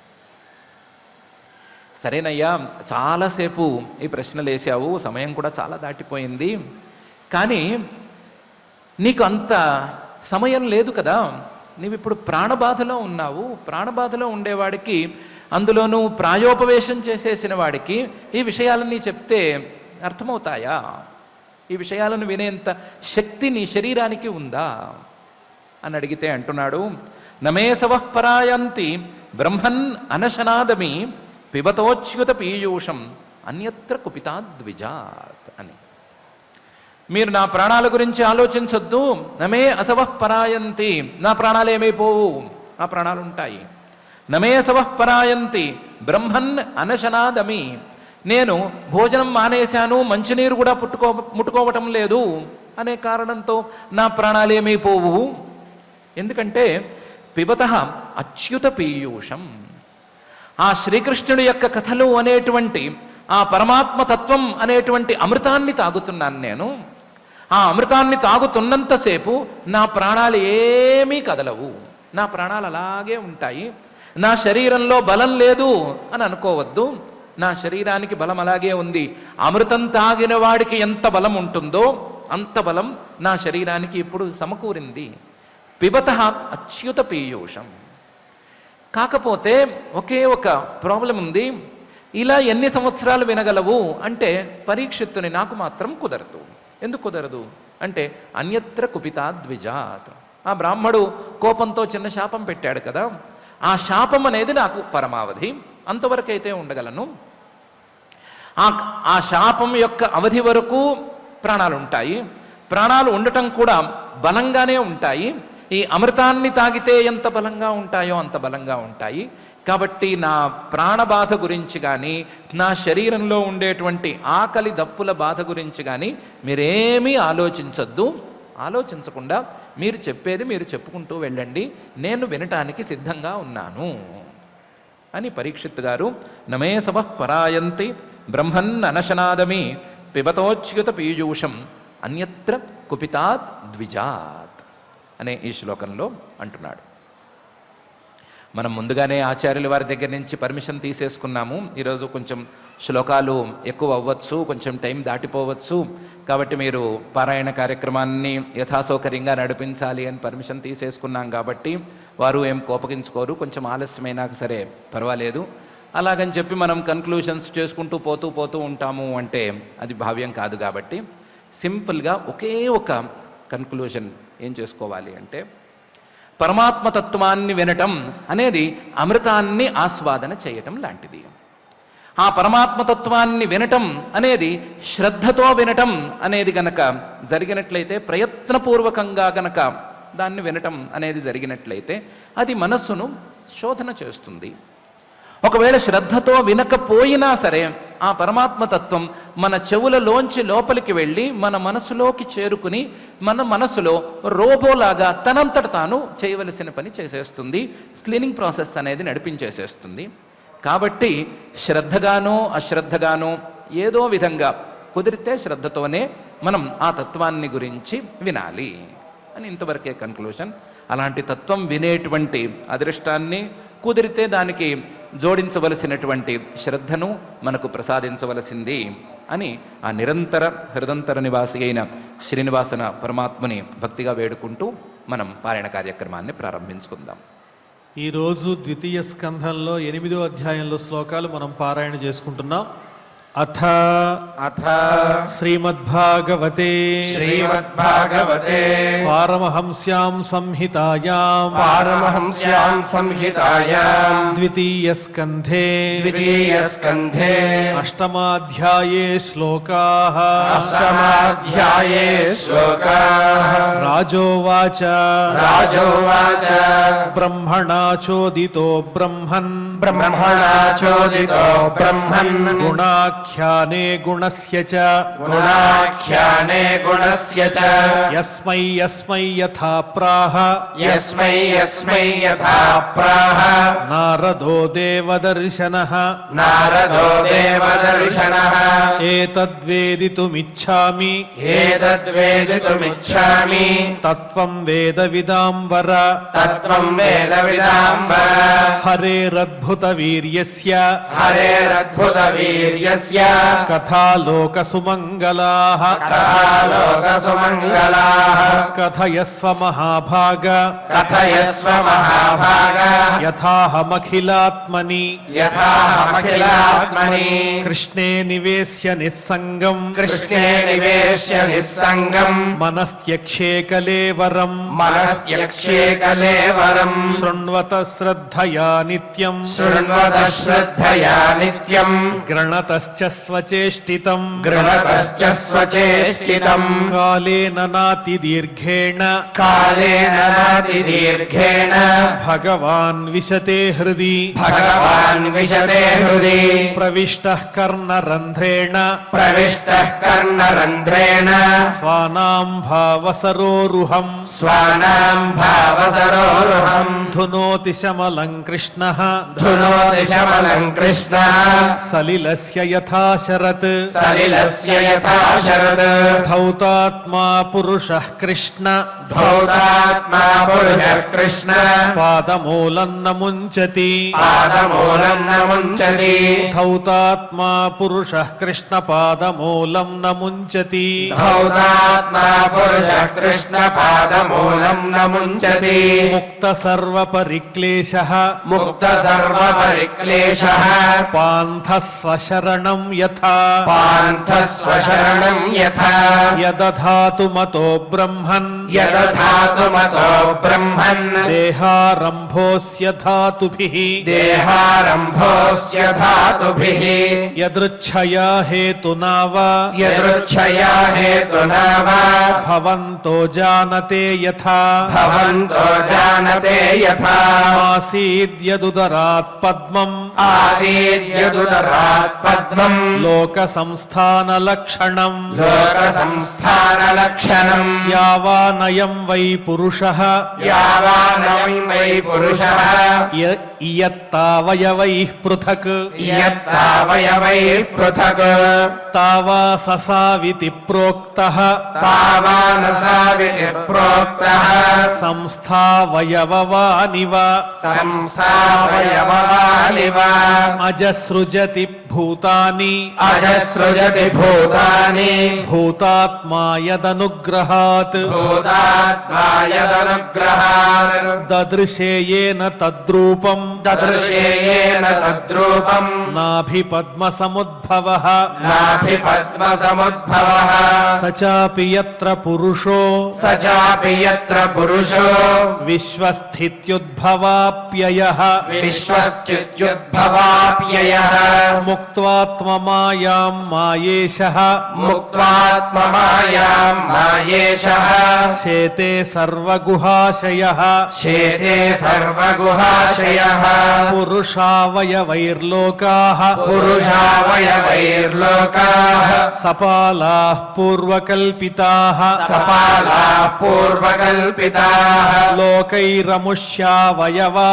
సరేనయ్యా చాలాసేపు ఈ ప్రశ్నలు వేసావు సమయం కూడా చాలా దాటిపోయింది కానీ నీకు అంత సమయం లేదు కదా నీవు ఇప్పుడు ప్రాణబాధలో ఉన్నావు ప్రాణబాధలో ఉండేవాడికి అందులోనూ ప్రాయోపవేశం చేసేసిన వాడికి ఈ విషయాలన్నీ చెప్తే అర్థమవుతాయా ఈ విషయాలను వినేంత శక్తి నీ శరీరానికి ఉందా అని అడిగితే అంటున్నాడు నమేసవ పరాయంతి బ్రహ్మన్ అనశనాదమి పిబతోచ్యుత పీయూషం అన్యత్ర కుపితాద్విజాత్ అని మీరు నా ప్రాణాల గురించి ఆలోచించొద్దు నమే అసవః పరాయంతి నా ప్రాణాలు ఏమైపోవు నా ప్రాణాలు ఉంటాయి నమే సవః పరాయంతి బ్రహ్మన్ అనశనాదమి నేను భోజనం మానేశాను మంచినీరు కూడా పుట్టుకో ముట్టుకోవటం లేదు అనే కారణంతో నా ప్రాణాలు ఏమైపోవు ఎందుకంటే పిబత అచ్యుత పీయూషం ఆ శ్రీకృష్ణుడి యొక్క కథలు అనేటువంటి ఆ పరమాత్మ తత్వం అనేటువంటి అమృతాన్ని తాగుతున్నాను నేను ఆ అమృతాన్ని తాగుతున్నంతసేపు నా ప్రాణాలు ఏమీ కదలవు నా ప్రాణాలు అలాగే ఉంటాయి నా శరీరంలో బలం లేదు అని అనుకోవద్దు నా శరీరానికి బలం అలాగే ఉంది అమృతం తాగిన వాడికి ఎంత బలం ఉంటుందో అంత బలం నా శరీరానికి ఇప్పుడు సమకూరింది పిబత అచ్యుత పీయూషం కాకపోతే ఒకే ఒక ప్రాబ్లం ఉంది ఇలా ఎన్ని సంవత్సరాలు వినగలవు అంటే పరీక్షిత్తుని నాకు మాత్రం కుదరదు ఎందుకు కుదరదు అంటే అన్యత్ర కుపితా ద్విజాత్ ఆ బ్రాహ్మడు కోపంతో చిన్న శాపం పెట్టాడు కదా ఆ శాపం అనేది నాకు పరమావధి అంతవరకైతే ఉండగలను ఆ ఆ శాపం యొక్క అవధి వరకు ప్రాణాలు ఉంటాయి ప్రాణాలు ఉండటం కూడా బలంగానే ఉంటాయి ఈ అమృతాన్ని తాగితే ఎంత బలంగా ఉంటాయో అంత బలంగా ఉంటాయి కాబట్టి నా ప్రాణబాధ గురించి కానీ నా శరీరంలో ఉండేటువంటి ఆకలి దప్పుల బాధ గురించి కానీ మీరేమీ ఆలోచించొద్దు ఆలోచించకుండా మీరు చెప్పేది మీరు చెప్పుకుంటూ వెళ్ళండి నేను వినటానికి సిద్ధంగా ఉన్నాను అని పరీక్షిత్ గారు నమే సవః పరాయంతి బ్రహ్మన్ అనశనాదమి పిబతోచ్యుత పీయూషం అన్యత్ర కుపితాత్ ద్విజాత్ అనే ఈ శ్లోకంలో అంటున్నాడు మనం ముందుగానే ఆచార్యుల వారి దగ్గర నుంచి పర్మిషన్ తీసేసుకున్నాము ఈరోజు కొంచెం శ్లోకాలు ఎక్కువ అవ్వచ్చు కొంచెం టైం దాటిపోవచ్చు కాబట్టి మీరు పారాయణ కార్యక్రమాన్ని యథాసౌకర్యంగా నడిపించాలి అని పర్మిషన్ తీసేసుకున్నాం కాబట్టి వారు ఏం కోపగించుకోరు కొంచెం ఆలస్యమైనా సరే పర్వాలేదు అలాగని చెప్పి మనం కన్క్లూషన్స్ చేసుకుంటూ పోతూ పోతూ ఉంటాము అంటే అది భావ్యం కాదు కాబట్టి సింపుల్గా ఒకే ఒక కన్క్లూషన్ ఏం చేసుకోవాలి అంటే పరమాత్మ తత్వాన్ని వినటం అనేది అమృతాన్ని ఆస్వాదన చేయటం లాంటిది ఆ పరమాత్మ తత్వాన్ని వినటం అనేది శ్రద్ధతో వినటం అనేది గనక జరిగినట్లయితే ప్రయత్నపూర్వకంగా గనక దాన్ని వినటం అనేది జరిగినట్లయితే అది మనస్సును శోధన చేస్తుంది ఒకవేళ శ్రద్ధతో వినకపోయినా సరే ఆ పరమాత్మ తత్వం మన చెవులలోంచి లోపలికి వెళ్ళి మన మనసులోకి చేరుకుని మన మనసులో రోబోలాగా తనంతట తాను చేయవలసిన పని చేసేస్తుంది క్లీనింగ్ ప్రాసెస్ అనేది నడిపించేసేస్తుంది కాబట్టి శ్రద్ధగానో అశ్రద్ధగానో ఏదో విధంగా కుదిరితే శ్రద్ధతోనే మనం ఆ తత్వాన్ని గురించి వినాలి అని ఇంతవరకే కన్క్లూషన్ అలాంటి తత్వం వినేటువంటి అదృష్టాన్ని కుదిరితే దానికి జోడించవలసినటువంటి శ్రద్ధను మనకు ప్రసాదించవలసింది అని ఆ నిరంతర హృదంతర నివాసి అయిన శ్రీనివాసన పరమాత్మని భక్తిగా వేడుకుంటూ మనం పారాయణ కార్యక్రమాన్ని ప్రారంభించుకుందాం ఈరోజు ద్వితీయ స్కంధంలో ఎనిమిదో అధ్యాయంలో శ్లోకాలు మనం పారాయణ చేసుకుంటున్నాం అథ అథ శ్రీమద్భాగవతే శ్రీమద్భాగవతే పారమహంస్యాం సంహితాయాం పారమహంస్యాం సంహితాయాం ద్వితీయ స్కంధే ద్వితీయ స్కంధే అష్టమాధ్యాయే శ్లోకా అష్టమాధ్యాయే శ్లోకాः రాజోవాచ రాజోవాచ బ్రహ్మణా చోదితో బ్రహ్మన్ బ్రహ్మణా చోదితో బ్రహ్మన్ గుణాఖ్యానే గుణస్య చ గుణాఖ్యానే గుణస్య చ యస్మై యస్మై యథా ప్రాహ యస్మై యస్మై యథా ప్రాహ నారదో దేవదర్శనః నారదో దేవదర్శనः ఏతద్వేదితుమిచ్ఛామి ఏతద్వేదితుమిచ్ఛామి తత్వం వేదవిదాంబర తత్వం వేదవిదాంబర హరేరద్భుత వీర్యస్య హరేరద్భుతవీర్యస్య కథాలోకసుమంగళాః కథాలోకసుమంగళాः కథయస్వ మహాభాగ కథయస్వ మహాభాగ యథాహమఖిలాత్మని యథాహమఖిలాత్మని కృష్ణే నివేశ్య నిస్సంగం కృష్ణే నివేశ్య నిస్సంగం మనస్త్యక్షే కలేవరం మనస్యక్ష్యే కలేవరం శృణ్వత శ్రద్ధయా నిత్యం శృణ్వత శ్రద్ధయా నిత్యం గ్రణతశ్చ స్వచేష్టితం గృహతశ్చ స్వచేష్టితం కాలేన నాతి దీర్ఘేణ కాలేన నాతిదీర్ఘేణ భగవాన్ విశతే హృది భగవాన్ విశతే హృది ప్రవిష్ట కర్ణరంధ్రేణ ప్రవిష్టः కర్ణరంధ్రేణ స్వానాం భావసరోరుహం స్వానాం భావసరోరుహం ధునోతి శమలం కృష్ణ ధృణోతి శమలం కృష్ణ సలిలస్య యథా శరత్ సలిలస్య యథా శరద్ ధౌతాత్మా పురుష కృష్ణ ధౌతాత్మా పురుషः కృష్ణ పాదమూలం న ముంచతి పాదమూలం న ముంచతి ధౌతాత్మా పురుష కృష్ణ పాదమూలం న ముంచతి ధౌతాత్మా పురుషः కృష్ణ పాదమూలం న ముంచతి ముక్త సర్వ పరిక్లేశ ముక్త సర్వపరిక్లేశः పాంథ స్వశరణం యథా పాంథ స్వశరణం యథా యదధాతు మతో బ్రహ్మన్ యదధాతు మతో బ్రహ్మన్ దేహారంభోస్య ధాతుభిః దేహారంభోస్య ధాతుభిः యదృచ్ఛయా హేతునా వా యదృచ్ఛయా హేతునా వా భవంతో జానతే యథా భవంతో జానతే యథా ఆసీద్యదుదరాత్ పద్మం ఆసీద్యదుదరాత్ పద్మం లోక సంస్థాన లక్షణం లోక సంస్థాన లక్షణం యావానయం వై పురుషః యావానయం వై పురుషः య- ఇయత్తావయవైః పృథక్ యత్తావయవైః పృథక్ తావా ససావితి ప్రోక్తః తావానసావితి ప్రోక్తः సంస్థావయవవానివ సంస్థావయవానివ అజసృజతి భూతాని అజసృజతి భూతాని భూతాత్మా యదనుగ్రహాత్ భూతాత్మాయదనుగ్రహాత్ దదృశేయేన తద్రూపం దదృశేయేన తద్రూపం నాభి పద్మ సముద్భవ నాభి పద్మ సముద్భవః స చాపి యత్ర పురుషో స చాపి యత్ర పురుషో విశ్వస్థిత్యుద్భవాప్యయ విశ్వశ్చిత్యుద్భవాప్యయః ముక్త్వాత్మమాయాం మాయేశ ముక్త్వాత్మమాయాం మాయేషः శేతే సర్వగుహాశయ శేతే సర్వగుహాశయः పురుషావయవైర్లోకా పురుషావయవైర్లోకాः సపాలా పూర్వకల్పితా సపాలాः పూర్వకల్పితాः లోకైరముష్యావయవా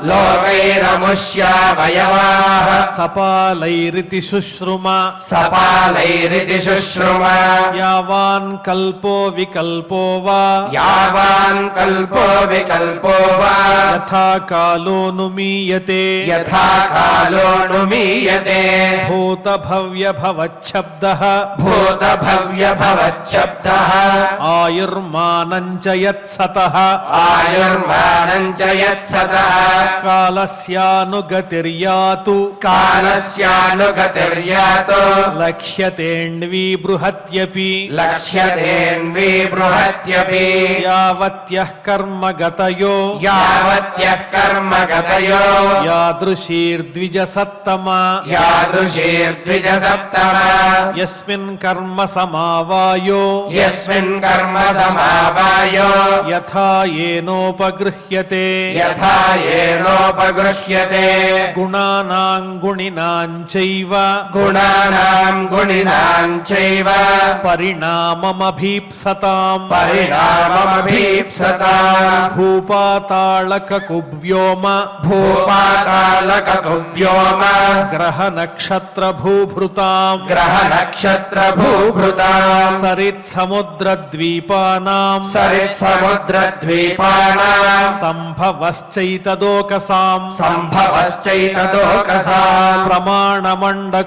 లోకైరముష్యావయవాः సపాలైరితి శుశ్రుమ సపాలైరితి శుశ్రుమ యావాన్ కల్పో వికల్పో వా యావాన్ కల్పో వికల్పో వా యథా కాలోనుమీయతే యథా కాలో నుమీయతే భూత భవ్య భవచ్చబ్ద భూత భవ్య భవచ్చబ్దः ఆయుర్మానం చ యత్సతః ఆయుర్మానం చ యత్సతः కాలస్యానుగతిర్యాతు కాలస్యానుగతిర్యాతో లక్ష్యతేణ్వీ బృహత్యపి లక్ష్యతేన్వీ బృహత్యపి యావత్యః కర్మగతయో యావత్యః కర్మగతయో యాదృశీర్ద్విజ సత్తమ యాదృశీర్ద్విజ సప్తమ యస్మిన్ కర్మ సమావాయో యస్మిన్ కర్మ సమావాయో యథా ఏనోపగృహ్యతే యథా ఏనోపగృహ్యతే గుణానాం గుణినాం చైవ గుణానాం గుణినాం చైవ పరిణామమభీప్సతాం పరిణామమభీప్సతా భూపాతాళక కువ్యోమ భూపాతాళకవ్యోమ గ్రహ నక్షత్ర భూభృతాం గ్రహ నక్షత్ర భూభృతా సరిత్ సముద్ర ద్వీపానాం సరిత్ సముద్ర ద్వీపానా సంభవశ్చైతదోకసాం సంభవశ్చైతదోకసా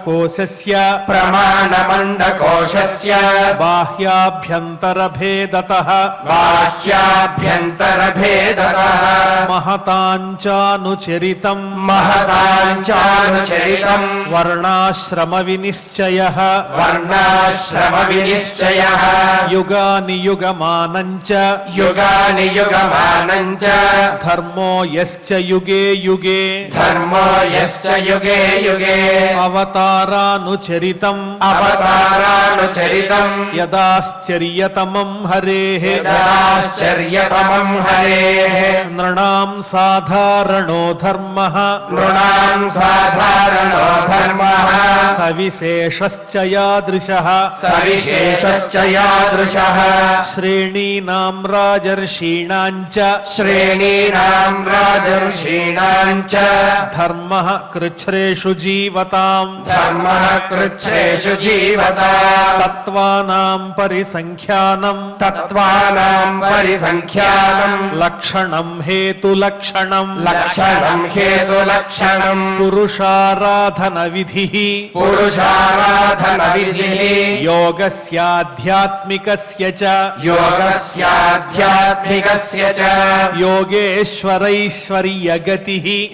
ప్రమాణమండకోశస్య ప్రమాణమండకోశస్య బాహ్యాభ్యంతర భేదత బాహ్యాభ్యంతరభేదతः మహతాంచానుచరితం महताञ्चानुचरितम् వర్ణాశ్రమ వినిశ్చయ वर्णाश्रमविनिश्चयः యుగాని యుగమానంచ युगानि युगमानम् च ధర్మో యశ్చ యుగే యుగే धर्मो यश्च युगे युगे అవతారానుచరితం अवतारानुचरितम् యదాశ్చర్యతమం హరేః यदाश्चर्यतमम् हरेः నృణాం సాధారణో ధర్మః नृणाम् साधारणो धर्मः సవిశేషశ్చ యాదృశः सविशेषश्च यादृशः శ్రేణీనాం రాజర్షీణాం చ श्रेणीनाम् राजर्षीणाम् च ధర్మః కృచ్ఛ్రేషు జీవతాం धर्मः कृच्छ्रेषु जीवता తత్వానాం పరిసంఖ్యానం तत्त्वानाम् परिसङ्ख्यानम् లక్షణం హేతులక్షణం लक्षणम् हेतुलक्षणम् పురుషారాధన విధి पुरुषाराधनविधिः యోగస్యాధ్యాత్మికస్య చ योगस्याध्यात्मिकस्य च యోగేశ్వరైశ్వర్యగతి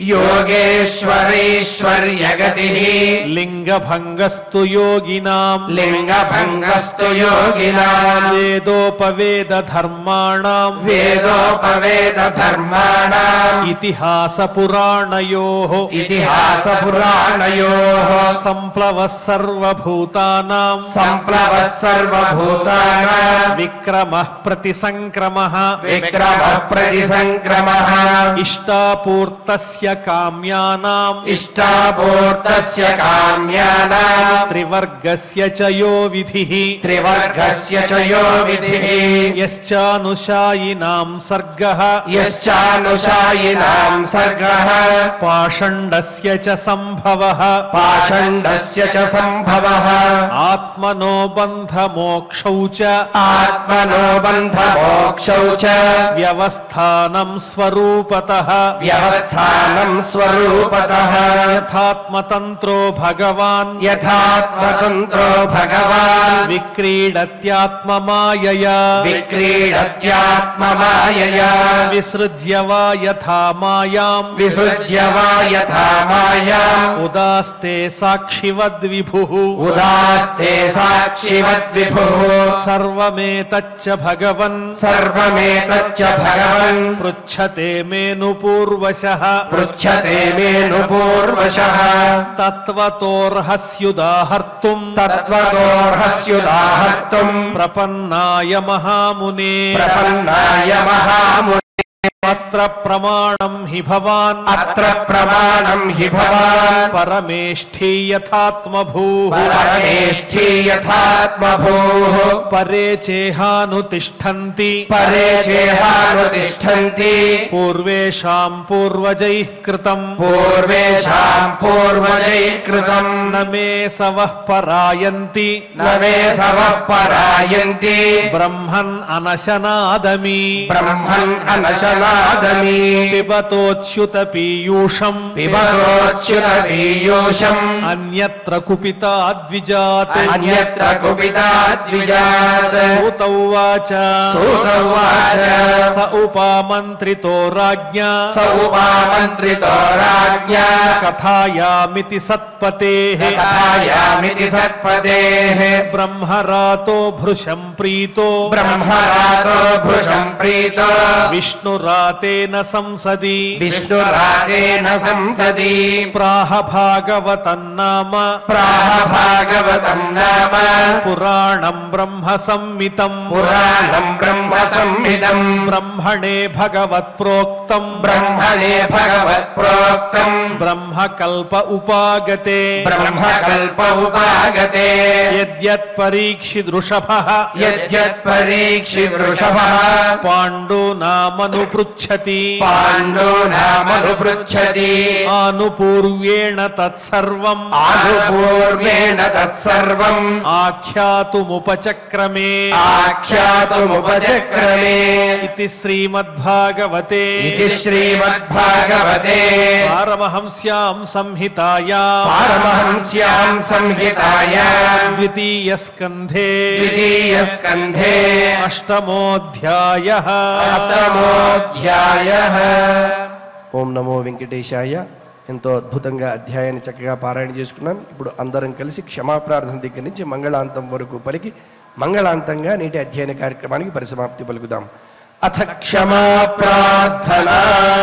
योगेश्वरैश्वर्यगतिः లింగభంగస్తు యోగినాం लिङ्गभङ्गस्तु योगिनाम् వేదోపవేద ధర్మాణం वेदोपवेदधर्माणाम् ఇతిహాస పురాణయో इतिहासपुराणयोः సంప్లవ సర్వభూతానాం सम्प्लवः सर्वभूतानाम् విక్రమ ప్రతి సంక్రమ विक्रमः प्रतिसङ्क्रमः ఇష్టాపూర్తస్య కామ్యానాం इष्टापूर्तस्य काम्यानाम् త్రివర్గస్య చ యో విధి त्रिवर्गस्य च यो विधिः యశ్చానుషాయినాం సర్గః यश्चानुशायिनाम् सर्गः పాషండస్య చ సంభవః पाषण्डस्य च सम्भवः ఆత్మనో బంధమోక్షౌ చ आत्मनो बन्धमोक्षौ च వ్యవస్థానం స్వరూపతః व्यवस्थानम् स्वरूपतः యథాత్మతంత్రో భగవాన్ यथात्मतन्त्रो भगवान् విక్రీడత్యాత్మమాయయా विक्रीडत्यात्ममायया విసృజ్య వా యథా మాయాం विसृज्य वा यथा मायाम् ఉదాస్తే సాక్షివద్విభుః उदास्ते साक्षिवद्विभुः సర్వమేతచ్చ భగవన్ सर्वमेतच्च भगवन् పృచ్ఛతే మేను పూర్వశః पृच्छते मेनु पूर्वशः తత్వతోర్హస్యుదాహర్తుం तत्त्वतोर्हस्युदाहर्तुम् ప్రపన్నాయ మహామునే प्रपन्नाय महामुने అత్ర ప్రమాణం హి భవాన్ अत्र प्रमाणम् हि भवान् పరమేష్ఠీ యథాత్మభూ परमेष्ठी यथात्मभूः పరే చేహానుతిష్టంతి परे चेहानुतिष्ठन्ति పూర్వేషాం పూర్వజైః కృతం पूर्वेषाम् पूर्वजैः कृतम् నమే సవః పరాయంతి न मे सवः परायन्ति బ్రహ్మన్ అనశనాదమి ब्रह्मन् अनशनादमि పిబతోచ్యుత పీయూషం पिबतोच्युत पीयूषम् అన్యత్ర కుపితాద్విజాత్ अन्यत्र कुपिता द्विजात् సూతౌవాచ सूत उवाच స ఉపామంత్రితో రాజ్ఞా स उपामन्त्रितो राज्ञा కథాయామితి సత్పతే कथायामिति सत्पतेः బ్రహ్మరాతో భృశం ప్రీతో ब्रह्मरातो भृशम् प्रीतो విష్ణురాతేన సంసది विष्णुरातेन संसदि ప్రాహ భాగవతన్నామ प्राह भागवतम् नाम పురాణం బ్రహ్మ సంమితం पुराणम् ब्रह्म संहितम् బ్రహ్మణే భగవత్ ప్రోక్తం ब्रह्मणे भगवत्प्रोक्तम् బ్రహ్మ కల్ప ఉపాగతే ब्रह्मकल्प उपागते యద్యత్ పరీక్షిదృషభ यद्यत्परीक्षिवृषभः పాండూ నామను పృచ్ఛతి పృచ్చతి पाण्डूनामनुपृच्छति ఆనుపూర్వేణ తత్సర్వం आनुपूर्वेण तत्सर्वम् ఆఖ్యాతుముపచక్రమే आख्यातुमुपचक्रमे ఇది శ్రీమద్భాగవతే इति श्रीमद्भागवते పారమహంస్యాం సంహితాయాం पारमहंस्याम् संहितायाम् ద్వితీయ స్కంధే द्वितीयस्कन्धे అష్టమోధ్యాయ अष्टमोऽध्यायः ఓం నమో వెంకటేశాయ ఎంతో అద్భుతంగా అధ్యాయాన్ని చక్కగా పారాయణ చేసుకున్నాం ఇప్పుడు అందరం కలిసి క్షమాప్రార్థన దగ్గర నుంచి మంగళాంతం వరకు పలికి మంగళాంతంగా నేటి అధ్యయన కార్యక్రమానికి పరిసమాప్తి పలుకుదాం అథ क्षमा प्रार्थना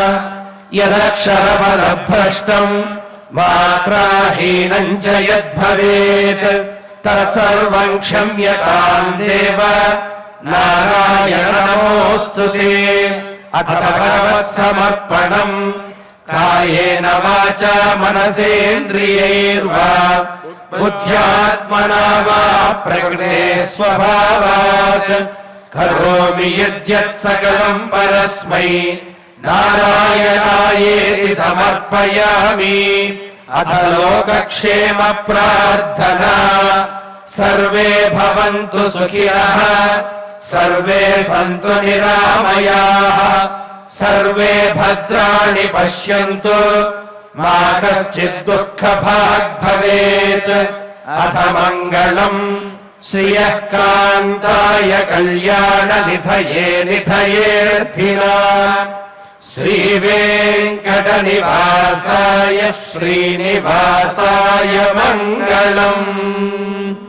यदक्षरपदभ्रष्टम् मात्राहीनम् च यद्भवेत् तत्सर्वम् क्षम्यताम् देव नारायण नमोऽस्तु ते अथ भगवत्समर्पणम् कायेन वाचा मनसेन्द्रियैर्वा बुद्ध्यात्मना वा प्रकृते स्वभावात् करोमि यद्यत् सकलम् परस्मै नारायणायेति समर्पयामि अथ लोकक्षेम प्रार्थना सर्वे भवन्तु सुखिनः सर्वे सन्तु निरामयाः सर्वे भद्राणि पश्यन्तु मा कश्चित् दुःखभाग् भवेत् अथ मङ्गलम् श्रियः कान्ताय कल्याणनिधये निधयेऽर्थिना श्रीवेङ्कटनिवासाय श्रीनिवासाय मङ्गलम्